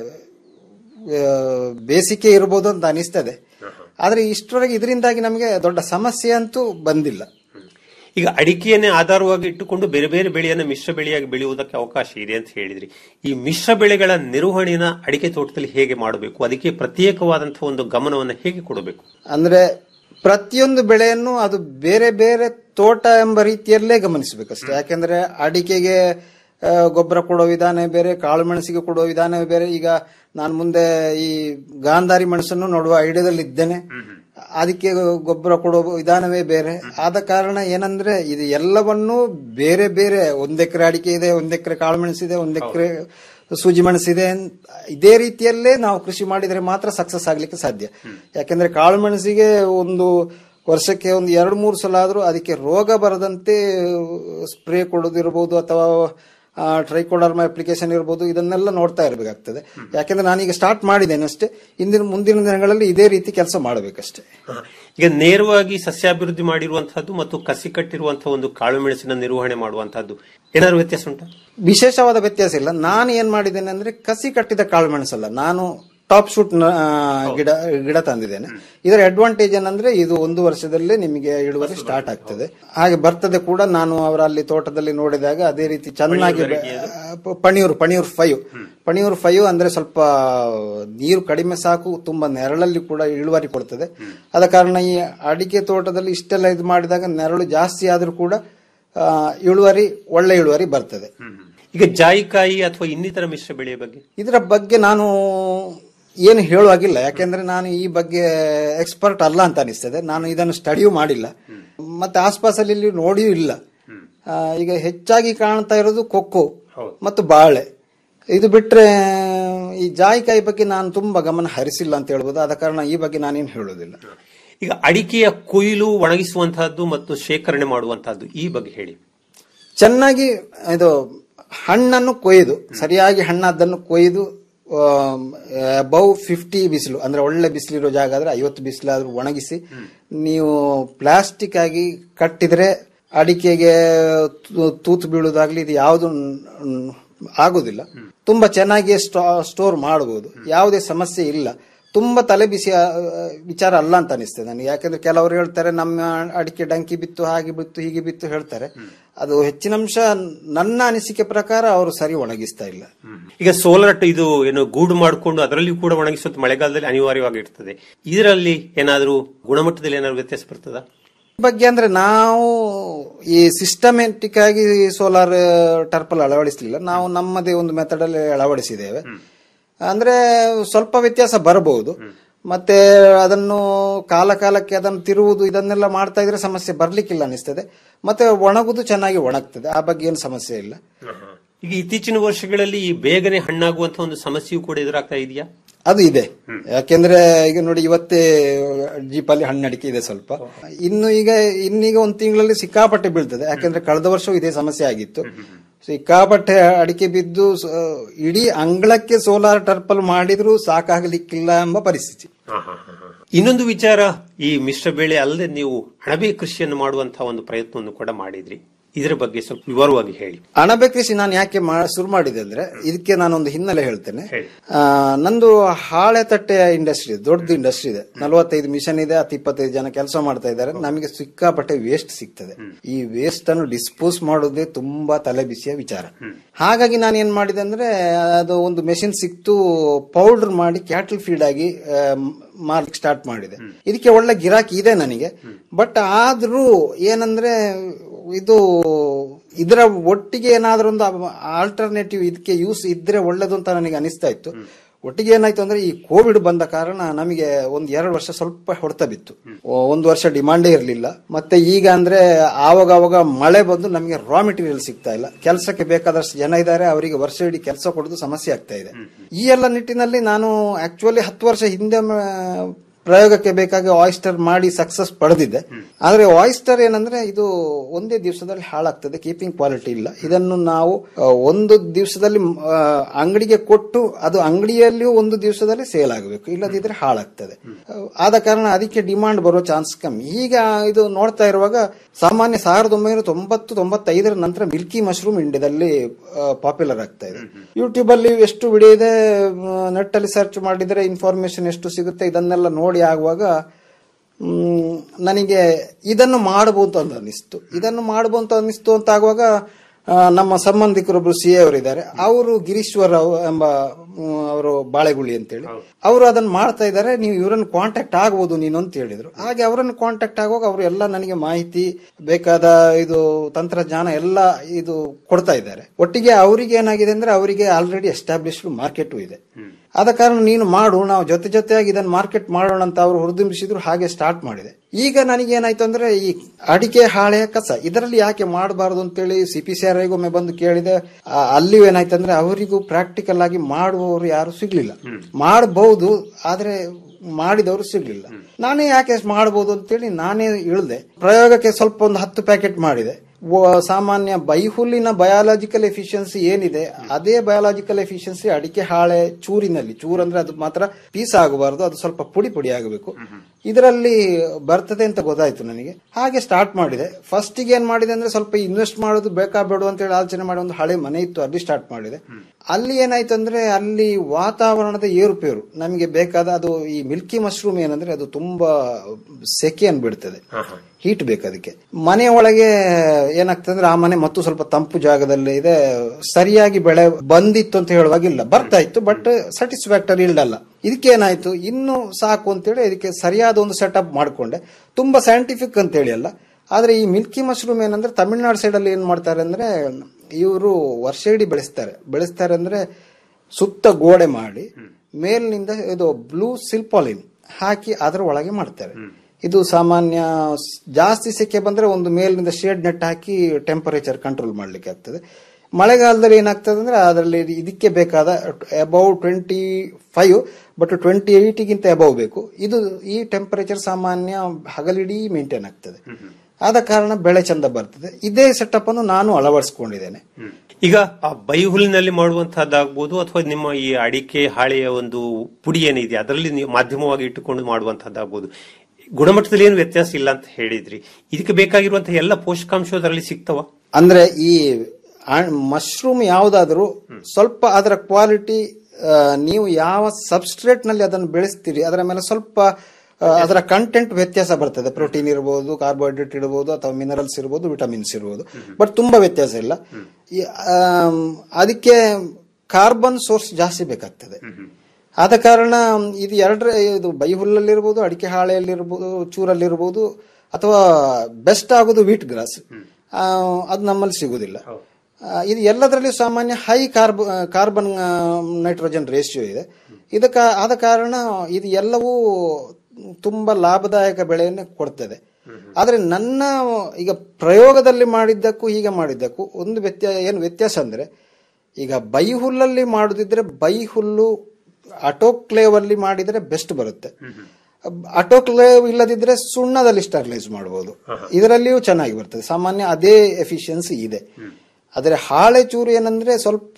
ಆ, ಬೇಸಿಗೆ ಇರಬಹುದು ಅಂತ ಅನಿಸ್ತದೆ ಆದ್ರೆ ಇಷ್ಟರವರೆಗೆ ಇದರಿಂದಾಗಿ ನಮಗೆ ದೊಡ್ಡ ಸಮಸ್ಯೆ ಅಂತೂ ಬಂದಿಲ್ಲ ಈಗ ಅಡಿಕೆಯನ್ನೇ ಆಧಾರವಾಗಿ ಇಟ್ಟುಕೊಂಡು ಬೇರೆ ಬೇರೆ ಬೆಳೆಯನ್ನ ಮಿಶ್ರ ಬೆಳೆಯಾಗಿ ಬೆಳೆಯುವುದಕ್ಕೆ ಅವಕಾಶ ಇದೆ ಅಂತ ಹೇಳಿದ್ರಿ ಈ ಮಿಶ್ರ ಬೆಳೆಗಳ ನಿರ್ವಹಣೆನ ಅಡಿಕೆ ತೋಟದಲ್ಲಿ ಹೇಗೆ ಮಾಡಬೇಕು ಅದಕ್ಕೆ ಪ್ರತ್ಯೇಕವಾದಂತಹ ಒಂದು ಗಮನವನ್ನು ಹೇಗೆ ಕೊಡಬೇಕು ಅಂದ್ರೆ ಪ್ರತಿಯೊಂದು ಬೆಳೆಯನ್ನು ಅದು ಬೇರೆ ಬೇರೆ ತೋಟ ಎಂಬ ರೀತಿಯಲ್ಲೇ ಗಮನಿಸಬೇಕಷ್ಟೇ ಯಾಕೆಂದ್ರೆ ಅಡಿಕೆಗೆ ಆ, ಗೊಬ್ಬರ ಕೊಡೋ ವಿಧಾನ ಬೇರೆ ಕಾಳು ಮೆಣಸಿಗೆ ಕೊಡೋ ವಿಧಾನ ಬೇರೆ ಈಗ ನಾನು ಮುಂದೆ ಈ ಗಾಂಧಾರಿ ಮೆಣಸನ್ನು ನೋಡುವ ಐಡಿಯಾದಲ್ಲಿ ಇದ್ದೇನೆ ಅದಕ್ಕೆ ಗೊಬ್ಬರ ಕೊಡೋ ವಿಧಾನವೇ ಬೇರೆ ಆದ ಕಾರಣ ಏನಂದ್ರೆ ಇದು ಎಲ್ಲವನ್ನೂ ಬೇರೆ ಬೇರೆ ಒಂದ್ ಎಕರೆ ಅಡಿಕೆ ಇದೆ ಒಂದ್ ಎಕರೆ ಕಾಳು ಮೆಣಸಿದೆ ಒಂದ್ ಎಕರೆ ಸೂಜಿ ಮೆಣಸಿದೆ ಇದೇ ರೀತಿಯಲ್ಲೇ ನಾವು ಕೃಷಿ ಮಾಡಿದ್ರೆ ಮಾತ್ರ ಸಕ್ಸಸ್ ಆಗ್ಲಿಕ್ಕೆ ಸಾಧ್ಯ ಯಾಕೆಂದ್ರೆ ಕಾಳು ಮೆಣಸಿಗೆ ಒಂದು ವರ್ಷಕ್ಕೆ ಒಂದು ಎರಡು ಮೂರು ಸಲ ಆದ್ರೂ ಅದಕ್ಕೆ ರೋಗ ಬರದಂತೆ ಸ್ಪ್ರೇ ಕೊಡೋದಿರ್ಬೋದು ಅಥವಾ ಟ್ರೈಕೋಡರ್ಮ ಅಪ್ಲಿಕೇಶನ್ ಇರ್ಬೋದು ಇದನ್ನೆಲ್ಲ ನೋಡ್ತಾ ಇರಬೇಕಾಗ್ತದೆ ಯಾಕೆಂದ್ರೆ ನಾನೀಗ ಸ್ಟಾರ್ಟ್ ಮಾಡಿದ್ದೇನೆ ಅಷ್ಟೇ ಇಂದಿನ ಮುಂದಿನ ದಿನಗಳಲ್ಲಿ ಇದೇ ರೀತಿ ಕೆಲಸ ಮಾಡಬೇಕಷ್ಟೇ ಈಗ ನೇರವಾಗಿ ಸಸ್ಯಾಭಿವೃದ್ಧಿ ಮಾಡಿರುವಂತಹದ್ದು ಮತ್ತು ಕಸಿ ಕಟ್ಟಿರುವಂತಹ ಒಂದು ಕಾಳು ಮೆಣಸಿನ ನಿರ್ವಹಣೆ ಮಾಡುವಂತಹದ್ದು ಏನಾದ್ರು ವ್ಯತ್ಯಾಸ ಉಂಟಾ ವಿಶೇಷವಾದ ವ್ಯತ್ಯಾಸ ಇಲ್ಲ ನಾನು ಏನ್ ಮಾಡಿದ್ದೇನೆ ಅಂದ್ರೆ ಕಸಿ ಕಟ್ಟಿದ ಕಾಳು ಮೆಣಸಲ್ಲ ನಾನು ಟಾಪ್ ಶೂಟ್ ಗಿಡ ಗಿಡ ತಂದಿದ್ದೇನೆ ಇದರ ಅಡ್ವಾಂಟೇಜ್ ಏನಂದ್ರೆ ಇದು ಒಂದು ವರ್ಷದಲ್ಲೇ ನಿಮಗೆ ಇಳುವರಿ ಸ್ಟಾರ್ಟ್ ಆಗ್ತದೆ ಹಾಗೆ ಬರ್ತದೆ ಕೂಡ ನಾನು ಅವರ ಅಲ್ಲಿ ತೋಟದಲ್ಲಿ ನೋಡಿದಾಗ ಅದೇ ರೀತಿ ಚೆನ್ನಾಗಿ ಬೆ- ಪ- ಪಣಿಯೂರು ಪಣಿಯೂರು ಫೈವ್ ಪಣಿಯೂರು ಫೈವ್ ಅಂದ್ರೆ ಸ್ವಲ್ಪ ನೀರು ಕಡಿಮೆ ಸಾಕು ತುಂಬಾ ನೆರಳಲ್ಲಿ ಕೂಡ ಇಳುವರಿ ಕೊಡ್ತದೆ ಆದ ಕಾರಣ ಈ ಅಡಿಕೆ ತೋಟದಲ್ಲಿ ಇಷ್ಟೆಲ್ಲ ಇದು ಮಾಡಿದಾಗ ನೆರಳು ಜಾಸ್ತಿ ಆದ್ರೂ ಕೂಡ ಆ, ಇಳುವರಿ ಒಳ್ಳೆ ಇಳುವರಿ ಬರ್ತದೆ ಈಗ ಜಾಯಿಕಾಯಿ ಅಥವಾ ಇನ್ನಿತರ ಮಿಶ್ರ ಬೆಳೆಯ ಬಗ್ಗೆ ಇದರ ಬಗ್ಗೆ ನಾನು ಏನು ಹೇಳುವಾಗಿಲ್ಲ ಯಾಕೆಂದ್ರೆ ನಾನು ಈ ಬಗ್ಗೆ ಎಕ್ಸ್ಪರ್ಟ್ ಅಲ್ಲ ಅಂತ ಅನಿಸ್ತದೆ ನಾನು ಇದನ್ನು ಸ್ಟಡಿಯೂ ಮಾಡಿಲ್ಲ ಮತ್ತೆ ಆಸ್ಪಾಸಲ್ಲಿ ಇಲ್ಲಿ ನೋಡಿಯೂ ಇಲ್ಲ ಆ, ಈಗ ಹೆಚ್ಚಾಗಿ ಕಾಣ್ತಾ ಇರೋದು ಕೊಕ್ಕೋ ಮತ್ತು ಬಾಳೆ ಇದು ಬಿಟ್ರೆ ಈ ಜಾಯಿಕಾಯಿ ಬಗ್ಗೆ ನಾನು ತುಂಬಾ ಗಮನ ಹರಿಸಿಲ್ಲ ಅಂತ ಹೇಳ್ಬೋದು ಆದ ಕಾರಣ ಈ ಬಗ್ಗೆ ನಾನೇನು ಹೇಳೋದಿಲ್ಲ ಈಗ ಅಡಿಕೆಯ ಕೊಯ್ಲು ಒಣಗಿಸುವಂತಹದ್ದು ಮತ್ತು ಶೇಖರಣೆ ಮಾಡುವಂತಹದ್ದು ಈ ಬಗ್ಗೆ ಹೇಳಿ ಚೆನ್ನಾಗಿ ಇದು ಹಣ್ಣನ್ನು ಕೊಯ್ದು ಸರಿಯಾಗಿ ಹಣ್ಣಾದನ್ನು ಕೊಯ್ದು ಅಬೌವ್ ಫಿಫ್ಟಿ ಬಿಸಿಲು ಅಂದ್ರೆ ಒಳ್ಳೆ ಬಿಸಿಲಿರೋ ಜಾಗ ಆದ್ರೆ ಐವತ್ತು ಬಿಸಿಲಾದ್ರೂ ಒಣಗಿಸಿ ನೀವು ಪ್ಲಾಸ್ಟಿಕ್ ಆಗಿ ಕಟ್ಟಿದ್ರೆ ಅಡಿಕೆಗೆ ತು- ತೂತು ಬೀಳುವುದಾಗ್ಲಿ ಇದು ಯಾವುದು ಆಗುದಿಲ್ಲ ತುಂಬಾ ಚೆನ್ನಾಗಿ ಸ್ಟೋರ್ ಮಾಡಬಹುದು ಯಾವುದೇ ಸಮಸ್ಯೆ ಇಲ್ಲ ತುಂಬಾ ತಲೆ ಬಿಸಿ ಆ, ವಿಚಾರ ಅಲ್ಲ ಅಂತ ಅನಿಸ್ತದೆ ನನಗೆ ಯಾಕಂದ್ರೆ ಕೆಲವರು ಹೇಳ್ತಾರೆ ನಮ್ಮ ಅಡಿಕೆ ಡಂಕಿ ಬಿತ್ತು ಹಾಗೆ ಬಿತ್ತು ಹೀಗೆ ಬಿತ್ತು ಹೇಳ್ತಾರೆ ಅದು ಹೆಚ್ಚಿನ ಅಂಶ ನನ್ನ ಅನಿಸಿಕೆ ಪ್ರಕಾರ ಅವರು ಸರಿ ಒಣಗಿಸ್ತಾ ಇಲ್ಲ ಈಗ ಸೋಲಾರ್ ಇದು ಏನು ಗೂಡು ಮಾಡಿಕೊಂಡು ಅದರಲ್ಲಿ ಕೂಡ ಒಣಗಿಸುವಂತ ಮಳೆಗಾಲದಲ್ಲಿ ಅನಿವಾರ್ಯವಾಗಿರ್ತದೆ ಇದರಲ್ಲಿ ಏನಾದರೂ ಗುಣಮಟ್ಟದಲ್ಲಿ ಏನಾದ್ರು ವ್ಯತ್ಯಾಸ ಬರ್ತದಾ ಬಗ್ಗೆ ಅಂದ್ರೆ ನಾವು ಈ ಸಿಸ್ಟಮೆಟಿಕ್ ಆಗಿ ಸೋಲಾರ್ ಟರ್ಪಲ್ ಅಳವಡಿಸಲಿಲ್ಲ ನಾವು ನಮ್ಮದೇ ಒಂದು ಮೆಥಡ್ ಅಲ್ಲಿ ಅಳವಡಿಸಿದ್ದೇವೆ ಅಂದ್ರೆ ಸ್ವಲ್ಪ ವ್ಯತ್ಯಾಸ ಬರಬಹುದು ಮತ್ತೆ ಅದನ್ನು ಕಾಲ ಕಾಲಕ್ಕೆ ಅದನ್ನು ತಿರುವುದು ಇದನ್ನೆಲ್ಲ ಮಾಡ್ತಾ ಇದ್ರೆ ಸಮಸ್ಯೆ ಬರ್ಲಿಕ್ಕಿಲ್ಲ ಅನಿಸ್ತದೆ ಮತ್ತೆ ಒಣಗುದು ಚೆನ್ನಾಗಿ ಒಣಗ್ತದೆ ಆ ಬಗ್ಗೆ ಏನು ಸಮಸ್ಯೆ ಇಲ್ಲ ಈಗ ಇತ್ತೀಚಿನ ವರ್ಷಗಳಲ್ಲಿ ಈ ಬೇಗನೆ ಹಣ್ಣಾಗುವಂತ ಒಂದು ಸಮಸ್ಯೆಯೂ ಕೂಡ ಎದುರಾಗ್ತಾ ಇದೆಯಾ ಅದು ಇದೆ ಯಾಕೆಂದ್ರೆ ಈಗ ನೋಡಿ ಇವತ್ತೇ ಜೀಪಲ್ಲಿ ಹಣ್ಣಡಿಕೆ ಇದೆ ಸ್ವಲ್ಪ ಇನ್ನು ಈಗ ಇನ್ನೀಗ ಒಂದು ತಿಂಗಳಲ್ಲಿ ಸಿಕ್ಕಾಪಟ್ಟೆ ಬೀಳ್ತದೆ ಯಾಕೆಂದ್ರೆ ಕಳೆದ ವರ್ಷವೂ ಇದೇ ಸಮಸ್ಯೆ ಆಗಿತ್ತು ಸಿಕ್ಕಾಪಟ್ಟೆ ಅಡಿಕೆ ಬಿದ್ದು ಸ- ಇಡೀ ಅಂಗಳಕ್ಕೆ ಸೋಲಾರ್ ಟರ್ಪಲ್ ಮಾಡಿದ್ರು ಸಾಕಾಗಲಿಕ್ಕಿಲ್ಲ ಎಂಬ ಪರಿಸ್ಥಿತಿ ಇನ್ನೊಂದು ವಿಚಾರ ಈ ಮಿಶ್ರ ಬೆಳೆ ಅಲ್ಲದೆ ನೀವು ಅಣಬೆ ಕೃಷಿಯನ್ನು ಮಾಡುವಂತಹ ಒಂದು ಪ್ರಯತ್ನವನ್ನು ಕೂಡ ಮಾಡಿದ್ರಿ ಇದರ ಬಗ್ಗೆ ಸ್ವಲ್ಪ ವಿವರವಾಗಿ ಹೇಳಿ ಅಣಬೆ ಕೃಷಿ ನಾನು ಯಾಕೆ ಮಾ- ಶುರು ಮಾಡಿದೆ ಅಂದ್ರೆ ಇದಕ್ಕೆ ನಾನೊಂದು ಹಿನ್ನೆಲೆ ಹೇಳ್ತೇನೆ ಆ, ನಂದು ಹಾಳೆ ತಟ್ಟೆಯ ಇಂಡಸ್ಟ್ರಿ ದೊಡ್ಡ ಇಂಡಸ್ಟ್ರಿ ಇದೆ ನಲವತ್ತೈದು ಮಿಷನ್ ಇದೆ ಹತ್ತು ಇಪ್ಪತ್ತೈದು ಜನ ಕೆಲಸ ಮಾಡ್ತಾ ಇದ್ದಾರೆ ನಮಗೆ ಸಿಕ್ಕಾಪಟ್ಟೆ ವೇಸ್ಟ್ ಸಿಗ್ತದೆ ಈ ವೇಸ್ಟ್ ಅನ್ನು ಡಿಸ್ಪೋಸ್ ಮಾಡೋದೇ ತುಂಬಾ ತಲೆ ಬಿಸಿಯ ವಿಚಾರ ಹಾಗಾಗಿ ನಾನು ಏನ್ ಮಾಡಿದೆ ಅಂದ್ರೆ ಅದು ಒಂದು ಮೆಷಿನ್ ಸಿಕ್ತು ಪೌಡರ್ ಮಾಡಿ ಕ್ಯಾಟಲ್ ಫೀಡ್ ಆಗಿ ಮಾರ್ಲಿಕ್ಕೆ ಸ್ಟಾರ್ಟ್ ಮಾಡಿದೆ ಇದಕ್ಕೆ ಒಳ್ಳೆ ಗಿರಾಕಿ ಇದೆ ನನಗೆ ಬಟ್ ಆದ್ರೂ ಏನಂದ್ರೆ ಇದು ಇದರ ಒಟ್ಟಿಗೆ ಏನಾದ್ರೂ ಒಂದು ಆಲ್ಟರ್ನೇಟಿವ್ ಇದಕ್ಕೆ ಯೂಸ್ ಇದ್ರೆ ಒಳ್ಳೇದು ಅಂತ ನನಗೆ ಅನಿಸ್ತಾ ಇತ್ತು ಒಟ್ಟಿಗೆ ಏನಾಯ್ತು ಅಂದ್ರೆ ಈ ಕೋವಿಡ್ ಬಂದ ಕಾರಣ ನಮಗೆ ಒಂದ್ ಎರಡು ವರ್ಷ ಸ್ವಲ್ಪ ಹೊಡೆತ ಬಿತ್ತು ಒ- ಒಂದು ವರ್ಷ ಡಿಮಾಂಡೇ ಇರಲಿಲ್ಲ ಮತ್ತೆ ಈಗ ಅಂದ್ರೆ ಆವಾಗ ಆವಾಗ ಮಳೆ ಬಂದು ನಮಗೆ ರಾ ಮೆಟೀರಿಯಲ್ ಸಿಗ್ತಾ ಇಲ್ಲ ಕೆಲಸಕ್ಕೆ ಬೇಕಾದಷ್ಟು ಜನ ಇದ್ದಾರೆ ಅವರಿಗೆ ವರ್ಷ ಇಡೀ ಕೆಲಸ ಕೊಡೋದು ಸಮಸ್ಯೆ ಆಗ್ತಾ ಇದೆ ಈ ಎಲ್ಲ ನಿಟ್ಟಿನಲ್ಲಿ ನಾನು ಆಕ್ಚುಲಿ ಹತ್ತು ವರ್ಷ ಹಿಂದೆ ಮ- ಪ್ರಯೋಗಕ್ಕೆ ಬೇಕಾಗಿ ಆಯಿಸ್ಟರ್ ಮಾಡಿ ಸಕ್ಸಸ್ ಪಡೆದಿದ್ದೆ ಆದ್ರೆ ಆಯಿಸ್ಟರ್ ಏನಂದ್ರೆ ಇದು ಒಂದೇ ದಿವಸದಲ್ಲಿ ಹಾಳಾಗ್ತದೆ ಕೀಪಿಂಗ್ ಕ್ವಾಲಿಟಿ ಇಲ್ಲ ಇದನ್ನು ನಾವು ಆ, ಒಂದು ದಿವಸದಲ್ಲಿ ಆ, ಅಂಗಡಿಗೆ ಕೊಟ್ಟು ಅದು ಅಂಗಡಿಯಲ್ಲಿಯೂ ಒಂದು ದಿವಸದಲ್ಲಿ ಸೇಲ್ ಆಗಬೇಕು ಇಲ್ಲದಿದ್ರೆ ಹಾಳಾಗ್ತದೆ ಆ, ಆದ ಕಾರಣ ಅದಕ್ಕೆ ಡಿಮಾಂಡ್ ಬರೋ ಚಾನ್ಸ್ ಕಮ್ಮಿ ಈಗ ಇದು ನೋಡ್ತಾ ಇರುವಾಗ ಸಾಮಾನ್ಯ ಸಾವಿರದ ಒಂಬೈನೂರ ತೊಂಬತ್ತು ತೊಂಬತ್ತೈದರ ನಂತರ ಮಿಲ್ಕಿ ಮಶ್ರೂಮ್ ಇಂಡಿಯಾದಲ್ಲಿ ಪಾಪ್ಯುಲರ್ ಆಗ್ತಾ ಇದೆ ಯೂಟ್ಯೂಬ್ ಅಲ್ಲಿ ಎಷ್ಟು ವಿಡಿಯೋ ಇದೆ ನೆಟ್ ಅಲ್ಲಿ ಸರ್ಚ್ ಮಾಡಿದ್ರೆ ಇನ್ಫಾರ್ಮೇಶನ್ ಎಷ್ಟು ಸಿಗುತ್ತೆ ಇದನ್ನೆಲ್ಲ ನೋಡಿ ಆಗುವಾಗ ಮ್, ನನಗೆ ಇದನ್ನು ಮಾಡಬಹುದು ಅಂತ ಅನಿಸ್ತು ಇದನ್ನು ಮಾಡಬಹುದು ಅಂತ ಅನಿಸ್ತು ಅಂತ ಆಗುವಾಗ ಆ, ನಮ್ಮ ಸಂಬಂಧಿಕರೊಬ್ರು ಸಿ ಅವರಿದ್ದಾರೆ ಅವರು ಗಿರೀಶ್ವರ್ ಅವ್- ಎಂಬ ಮ್, ಅವರು ಬಾಳೆಗುಳಿ ಅಂತೇಳಿ ಅವರು ಅದನ್ನು ಮಾಡ್ತಾ ಇದ್ದಾರೆ ನೀವು ಇವರನ್ನು ಕಾಂಟ್ಯಾಕ್ಟ್ ಆಗಬಹುದು ನೀನು ಅಂತ ಹೇಳಿದ್ರು ಹಾಗೆ ಅವರನ್ನು ಕಾಂಟ್ಯಾಕ್ಟ್ ಆಗುವಾಗ ಅವರು ಎಲ್ಲ ನನಗೆ ಮಾಹಿತಿ ಬೇಕಾದ ಇದು ತಂತ್ರಜ್ಞಾನ ಎಲ್ಲ ಇದು ಕೊಡ್ತಾ ಇದ್ದಾರೆ ಒಟ್ಟಿಗೆ ಅವರಿಗೆ ಏನಾಗಿದೆ ಅಂದ್ರೆ ಅವರಿಗೆ ಆಲ್ರೆಡಿ ಎಸ್ಟಾಬ್ಲಿಷ್ಡ್ ಮಾರ್ಕೆಟ್ ಇದೆ ಆದ ಕಾರಣ ನೀನು ಮಾಡು ನಾವು ಜೊತೆ ಜೊತೆಯಾಗಿ ಇದನ್ನು ಮಾರ್ಕೆಟ್ ಮಾಡೋಣ ಅಂತ ಅವರು ಹುರಿದುಂಬಿಸಿದ್ರು ಹಾಗೆ ಸ್ಟಾರ್ಟ್ ಮಾಡಿದೆ ಈಗ ನನಗೆ ಏನಾಯ್ತು ಅಂದ್ರೆ ಈ ಅಡಿಕೆ ಹಾಳೆಯ ಕಸ ಇದರಲ್ಲಿ ಯಾಕೆ ಮಾಡಬಾರದು ಅಂತೇಳಿ ಸಿ ಪಿ ಸಿ ಆರ್ ಒಮ್ಮೆ ಬಂದು ಕೇಳಿದೆ ಆ, ಅಲ್ಲಿಯೂ ಏನಾಯ್ತು ಅಂದ್ರೆ ಅವರಿಗೂ ಪ್ರಾಕ್ಟಿಕಲ್ ಆಗಿ ಮಾಡುವವರು ಯಾರು ಸಿಗ್ಲಿಲ್ಲ ಮಾಡಬಹುದು ಆದ್ರೆ ಮಾಡಿದವರು ಸಿಗ್ಲಿಲ್ಲ ನಾನೇ ಯಾಕೆ ಮಾಡಬಹುದು ಅಂತೇಳಿ ನಾನೇ ಇಳಿದೆ ಪ್ರಯೋಗಕ್ಕೆ ಸ್ವಲ್ಪ ಒಂದು ಹತ್ತು ಪ್ಯಾಕೆಟ್ ಮಾಡಿದೆ ವ- ಸಾಮಾನ್ಯ ಬೈಹುಲ್ಲಿನ ಬಯಾಲಜಿಕಲ್ ಎಫಿಷಿಯನ್ಸಿ ಏನಿದೆ ಅದೇ ಬಯಾಲಜಿಕಲ್ ಎಫಿಷಿಯನ್ಸಿ ಅಡಿಕೆ ಹಾಳೆ ಚೂರಿನಲ್ಲಿ ಚೂರ್ ಅಂದ್ರೆ ಅದು ಮಾತ್ರ ಪೀಸ್ ಆಗಬಾರದು ಅದು ಸ್ವಲ್ಪ ಪುಡಿ ಪುಡಿ ಆಗಬೇಕು ಇದರಲ್ಲಿ ಬರ್ತದೆ ಅಂತ ಗೊತ್ತಾಯ್ತು ನನಗೆ ಹಾಗೆ ಸ್ಟಾರ್ಟ್ ಮಾಡಿದೆ ಫಸ್ಟ್ ಗೆ ಏನ್ ಮಾಡಿದೆ ಅಂದ್ರೆ ಸ್ವಲ್ಪ ಇನ್ವೆಸ್ಟ್ ಮಾಡೋದು ಬೇಕಾ ಬೇಡ ಅಂತ ಹೇಳಿ ಆಲೋಚನೆ ಮಾಡಿ ಒಂದು ಹಳೆ ಮನೆ ಇತ್ತು ಅಲ್ಲಿ ಸ್ಟಾರ್ಟ್ ಮಾಡಿದೆ ಅಲ್ಲಿ ಏನಾಯ್ತು ಅಂದ್ರೆ ಅಲ್ಲಿ ವಾತಾವರಣದ ಏರುಪೇರು ನಮಗೆ ಬೇಕಾದ ಅದು ಈ ಮಿಲ್ಕಿ ಮಶ್ರೂಮ್ ಏನಂದ್ರೆ ಅದು ತುಂಬಾ ಸೆಕೆಯನ್ನು ಬಿಡ್ತದೆ ಹೀಟ್ ಬೇಕು ಅದಕ್ಕೆ ಮನೆ ಒಳಗೆ ಏನಾಗ್ತದೆ ಅಂದ್ರೆ ಆ ಮನೆ ಮತ್ತು ಸ್ವಲ್ಪ ತಂಪು ಜಾಗದಲ್ಲಿ ಇದೆ ಸರಿಯಾಗಿ ಬೆಳೆ ಬಂದಿತ್ತು ಅಂತ ಹೇಳುವಾಗಿಲ್ಲ ಬರ್ತಾ ಇತ್ತು ಬಟ್ ಸ್ಯಾಟಿಸ್ಫ್ಯಾಕ್ಟರಿ ಇಲ್ಡಲ್ಲ ಇದಕ್ಕೆ ಏನಾಯ್ತು ಇನ್ನು ಸಾಕು ಅಂತೇಳಿ ಇದಕ್ಕೆ ಸರಿಯಾದ ಒಂದು ಸೆಟಪ್ ಮಾಡ್ಕೊಂಡೆ ತುಂಬಾ ಸೈಂಟಿಫಿಕ್ ಅಂತೇಳಿ ಅಲ್ಲ ಆದ್ರೆ ಈ ಮಿಲ್ಕಿ ಮಶ್ರೂಮ್ ಏನಂದ್ರೆ ತಮಿಳ್ನಾಡು ಸೈಡ್ ಅಲ್ಲಿ ಏನ್ ಮಾಡ್ತಾರೆ ಅಂದ್ರೆ ಇವರು ವರ್ಷ ಇಡೀ ಬೆಳೆಸ್ತಾರೆ ಬೆಳೆಸ್ತಾರೆ ಅಂದ್ರೆ ಸುತ್ತ ಗೋಡೆ ಮಾಡಿ ಮೇಲಿನಿಂದ ಇದು ಬ್ಲೂ ಸಿಲ್ಪಾಲಿನ್ ಹಾಕಿ ಅದರ ಒಳಗೆ ಮಾಡ್ತಾರೆ ಇದು ಸಾಮಾನ್ಯ ಸ್- ಜಾಸ್ತಿ ಸೆಕೆ ಬಂದ್ರೆ ಒಂದು ಮೇಲಿನಿಂದ ಶೇಡ್ ನೆಟ್ ಹಾಕಿ ಟೆಂಪರೇಚರ್ ಕಂಟ್ರೋಲ್ ಮಾಡ್ಲಿಕ್ಕೆ ಆಗ್ತದೆ ಮಳೆಗಾಲದಲ್ಲಿ ಏನಾಗ್ತದೆ ಅಂದ್ರೆ ಅದರಲ್ಲಿ ಇದಕ್ಕೆ ಬೇಕಾದ above twenty five but twenty ಏಯ್ಟಿಗಿಂತ ಅಬೌವ್ ಬೇಕು ಇದು ಈ ಟೆಂಪರೇಚರ್ ಸಾಮಾನ್ಯ ಹಗಲಿಡೀ ಮೇಂಟೈನ್ ಆಗ್ತದೆ ಆದ ಕಾರಣ ಬೆಳೆ ಚಂದ ಬರ್ತದೆ ಇದೇ ಸೆಟಪ್ ಅನ್ನು ನಾನು ಅಳವಡಿಸಿಕೊಂಡಿದ್ದೇನೆ ಈಗ ಆ ಬೈಹುಲ್ಲಿನಲ್ಲಿ ಮಾಡುವಂತಹದ್ದಾಗ್ಬೋದು ಅಥವಾ ನಿಮ್ಮ ಈ ಅಡಿಕೆ ಹಾಳೆಯ ಒಂದು ಪುಡಿ ಏನಿದೆ ಅದರಲ್ಲಿ ನೀವು ಮಾಧ್ಯಮವಾಗಿ ಇಟ್ಟುಕೊಂಡು ಮಾಡುವಂತಹದ್ದಾಗ್ಬೋದು ಗುಣಮಟ್ಟದಲ್ಲಿ ಏನು ವ್ಯತ್ಯಾಸ ಇಲ್ಲ ಅಂತ ಹೇಳಿದ್ರಿ ಇದಕ್ಕೆ ಬೇಕಾಗಿರುವಂತಹ ಎಲ್ಲ ಪೋಷಕಾಂಶ ಅದರಲ್ಲಿ ಸಿಗ್ತವ ಅಂದ್ರೆ ಈ ಮಶ್ರೂಮ್ ಯಾವುದಾದ್ರೂ ಸ್ವಲ್ಪ ಅದರ ಕ್ವಾಲಿಟಿ ನೀವು ಯಾವ ಸಬ್ಸ್ಟ್ರೇಟ್ ನಲ್ಲಿ ಅದನ್ನು ಬೆಳೆಸ್ತೀರಿ ಅದರ ಮೇಲೆ ಸ್ವಲ್ಪ ಆ, ಅದರ ಕಂಟೆಂಟ್ ವ್ಯತ್ಯಾಸ ಬರ್ತದೆ ಪ್ರೋಟೀನ್ ಇರಬಹುದು ಕಾರ್ಬೋಹೈಡ್ರೇಟ್ ಇರಬಹುದು ಅಥವಾ ಮಿನರಲ್ಸ್ ಇರಬಹುದು ವಿಟಮಿನ್ಸ್ ಇರಬಹುದು ಬಟ್ ತುಂಬಾ ವ್ಯತ್ಯಾಸ ಇಲ್ಲ ಈ, ಆಮ್, ಅದಕ್ಕೆ ಕಾರ್ಬನ್ ಸೋರ್ಸ್ ಜಾಸ್ತಿ ಬೇಕಾಗ್ತದೆ ಆದ ಕಾರಣ ಇದು ಎರಡರ ಇದು ಬೈಹುಲ್ಲಲ್ಲಿರ್ಬೋದು ಅಡಿಕೆ ಹಾಳೆಯಲ್ಲಿರ್ಬೋದು ಚೂರಲ್ಲಿರ್ಬೋದು ಅಥವಾ ಬೆಸ್ಟ್ ಆಗೋದು ವೀಟ್ ಗ್ರಾಸ್ ಅದು ನಮ್ಮಲ್ಲಿ ಸಿಗುವುದಿಲ್ಲ ಆ, ಇದು ಎಲ್ಲದರಲ್ಲಿ ಸಾಮಾನ್ಯ ಹೈ ಕಾರ್ಬ ಕಾರ್ಬನ್ ನೈಟ್ರೋಜನ್ ರೇಷಿಯೋ ಇದೆ ಇದಕ್ಕ ಆದ ಕಾರಣ ಇದು ಎಲ್ಲವೂ ತುಂಬಾ ಲಾಭದಾಯಕ ಬೆಳೆಯನ್ನು ಕೊಡ್ತದೆ ಆದ್ರೆ ನನ್ನ ಈಗ ಪ್ರಯೋಗದಲ್ಲಿ ಮಾಡಿದ್ದಕ್ಕೂ ಈಗ ಮಾಡಿದ್ದಕ್ಕೂ ಒಂದು ವ್ಯತ್ಯಾಸ ಏನು ವ್ಯತ್ಯಾಸ ಅಂದ್ರೆ ಈಗ ಬೈಹುಲ್ಲಲ್ಲಿ ಮಾಡುದಿದ್ರೆ ಬೈಹುಲ್ಲು ಅಟೋಕ್ಲೇವ್ ಅಲ್ಲಿ ಮಾಡಿದ್ರೆ ಬೆಸ್ಟ್ ಬರುತ್ತೆ ಅಟೋಕ್ಲೇವ್ ಇಲ್ಲದಿದ್ರೆ ಸುಣ್ಣದಲ್ಲಿ ಸ್ಟರ್ಲೈಸ್ ಮಾಡಬಹುದು ಇದರಲ್ಲಿಯೂ ಚೆನ್ನಾಗಿ ಬರ್ತದೆ ಸಾಮಾನ್ಯ ಅದೇ ಎಫಿಷಿಯನ್ಸಿ ಇದೆ ಆದರೆ ಹಾಳೆ ಚೂರು ಏನಂದ್ರೆ ಸ್ವಲ್ಪ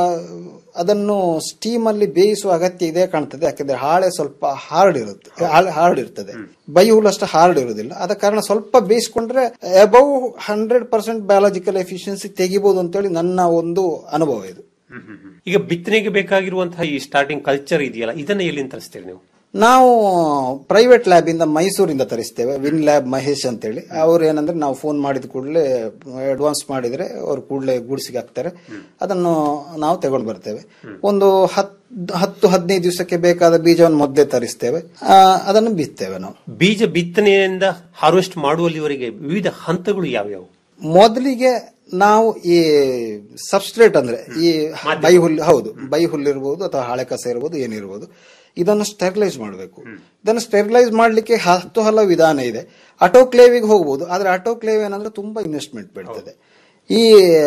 ಅದನ್ನು ಸ್ಟೀಮ್ ಅಲ್ಲಿ ಬೇಯಿಸುವ ಅಗತ್ಯ ಇದೆ ಕಾಣ್ತದೆ ಯಾಕಂದ್ರೆ ಹಾಳೆ ಸ್ವಲ್ಪ ಹಾರ್ಡ್ ಇರುತ್ತೆ ಹಾರ್ಡ್ ಇರ್ತದೆ ಬೈಹುಲ್ ಅಷ್ಟು ಹಾರ್ಡ್ ಇರುವುದಿಲ್ಲ ಆದ ಕಾರಣ ಸ್ವಲ್ಪ ಬೇಯಿಸ್ಕೊಂಡ್ರೆ above hundred percent biological efficiency ತೆಗಿಬಹುದು ಅಂತೇಳಿ ನನ್ನ ಒಂದು ಅನುಭವ ಇದು ಈಗ ಬಿತ್ತನೆಗೆ ಬೇಕಾಗಿರುವಂತಹ ಈ ಸ್ಟಾರ್ಟಿಂಗ್ ಕಲ್ಚರ್ ಇದೆಯಲ್ಲ ಇದನ್ನ ಎಲ್ಲಿಂದ ತರಿಸ್ತೀರಿ ನೀವು ನಾವು ಪ್ರೈವೇಟ್ ಲ್ಯಾಬ್ ಇಂದ ಮೈಸೂರಿಂದ ತರಿಸ್ತೇವೆ ವಿನ್ ಲ್ಯಾಬ್ ಮಹೇಶ್ ಅಂತೇಳಿ ಅವ್ರು ಏನಂದ್ರೆ ನಾವು ಫೋನ್ ಮಾಡಿದ ಕೂಡಲೇ ಅಡ್ವಾನ್ಸ್ ಮಾಡಿದ್ರೆ ಅವ್ರು ಕೂಡಲೇ ಗೂಡ್ಸಿಗೆ ಹಾಕ್ತಾರೆ ಅದನ್ನು ನಾವು ತಗೊಂಡು ಬರ್ತೇವೆ ಒಂದು ಹತ್ ಹತ್ತು ಹದಿನೈದು ದಿವಸಕ್ಕೆ ಬೇಕಾದ ಬೀಜವನ್ನು ಮೊದಲೇ ತರಿಸ್ತೇವೆ ಆ, ಅದನ್ನು ಬಿತ್ತೇವೆ ನಾವು ಬೀಜ ಬಿತ್ತನೆಯಿಂದ ಹಾರ್ವೆಸ್ಟ್ ಮಾಡುವಲ್ಲಿವರೆಗೆ ವಿವಿಧ ಹಂತಗಳು ಯಾವ್ಯಾವು ಮೊದಲಿಗೆ ನಾವು ಈ ಸಬ್ಸ್ಟ್ರೇಟ್ ಅಂದ್ರೆ ಈ ಬೈಹುಲ್ ಹೌದು ಬೈಹುಲ್ ಇರಬಹುದು ಅಥವಾ ಹಾಳೆ ಕಸ ಇರಬಹುದು ಏನಿರಬಹುದು ಇದನ್ನು ಸ್ಟೆರಿಲೈಸ್ ಮಾಡಬೇಕು ಇದನ್ನು ಸ್ಟೆರಿಲೈಸ್ ಮಾಡಲಿಕ್ಕೆ ಹತ್ತು ಹಲವು ವಿಧಾನ ಇದೆ ಅಟೋಕ್ಲೇವಿಗೆ ಹೋಗಬಹುದು ಆದ್ರೆ ಅಟೋಕ್ಲೇವ್ ಏನಂದ್ರೆ ತುಂಬಾ ಇನ್ವೆಸ್ಟ್ಮೆಂಟ್ ಬೀಳ್ತದೆ ಈ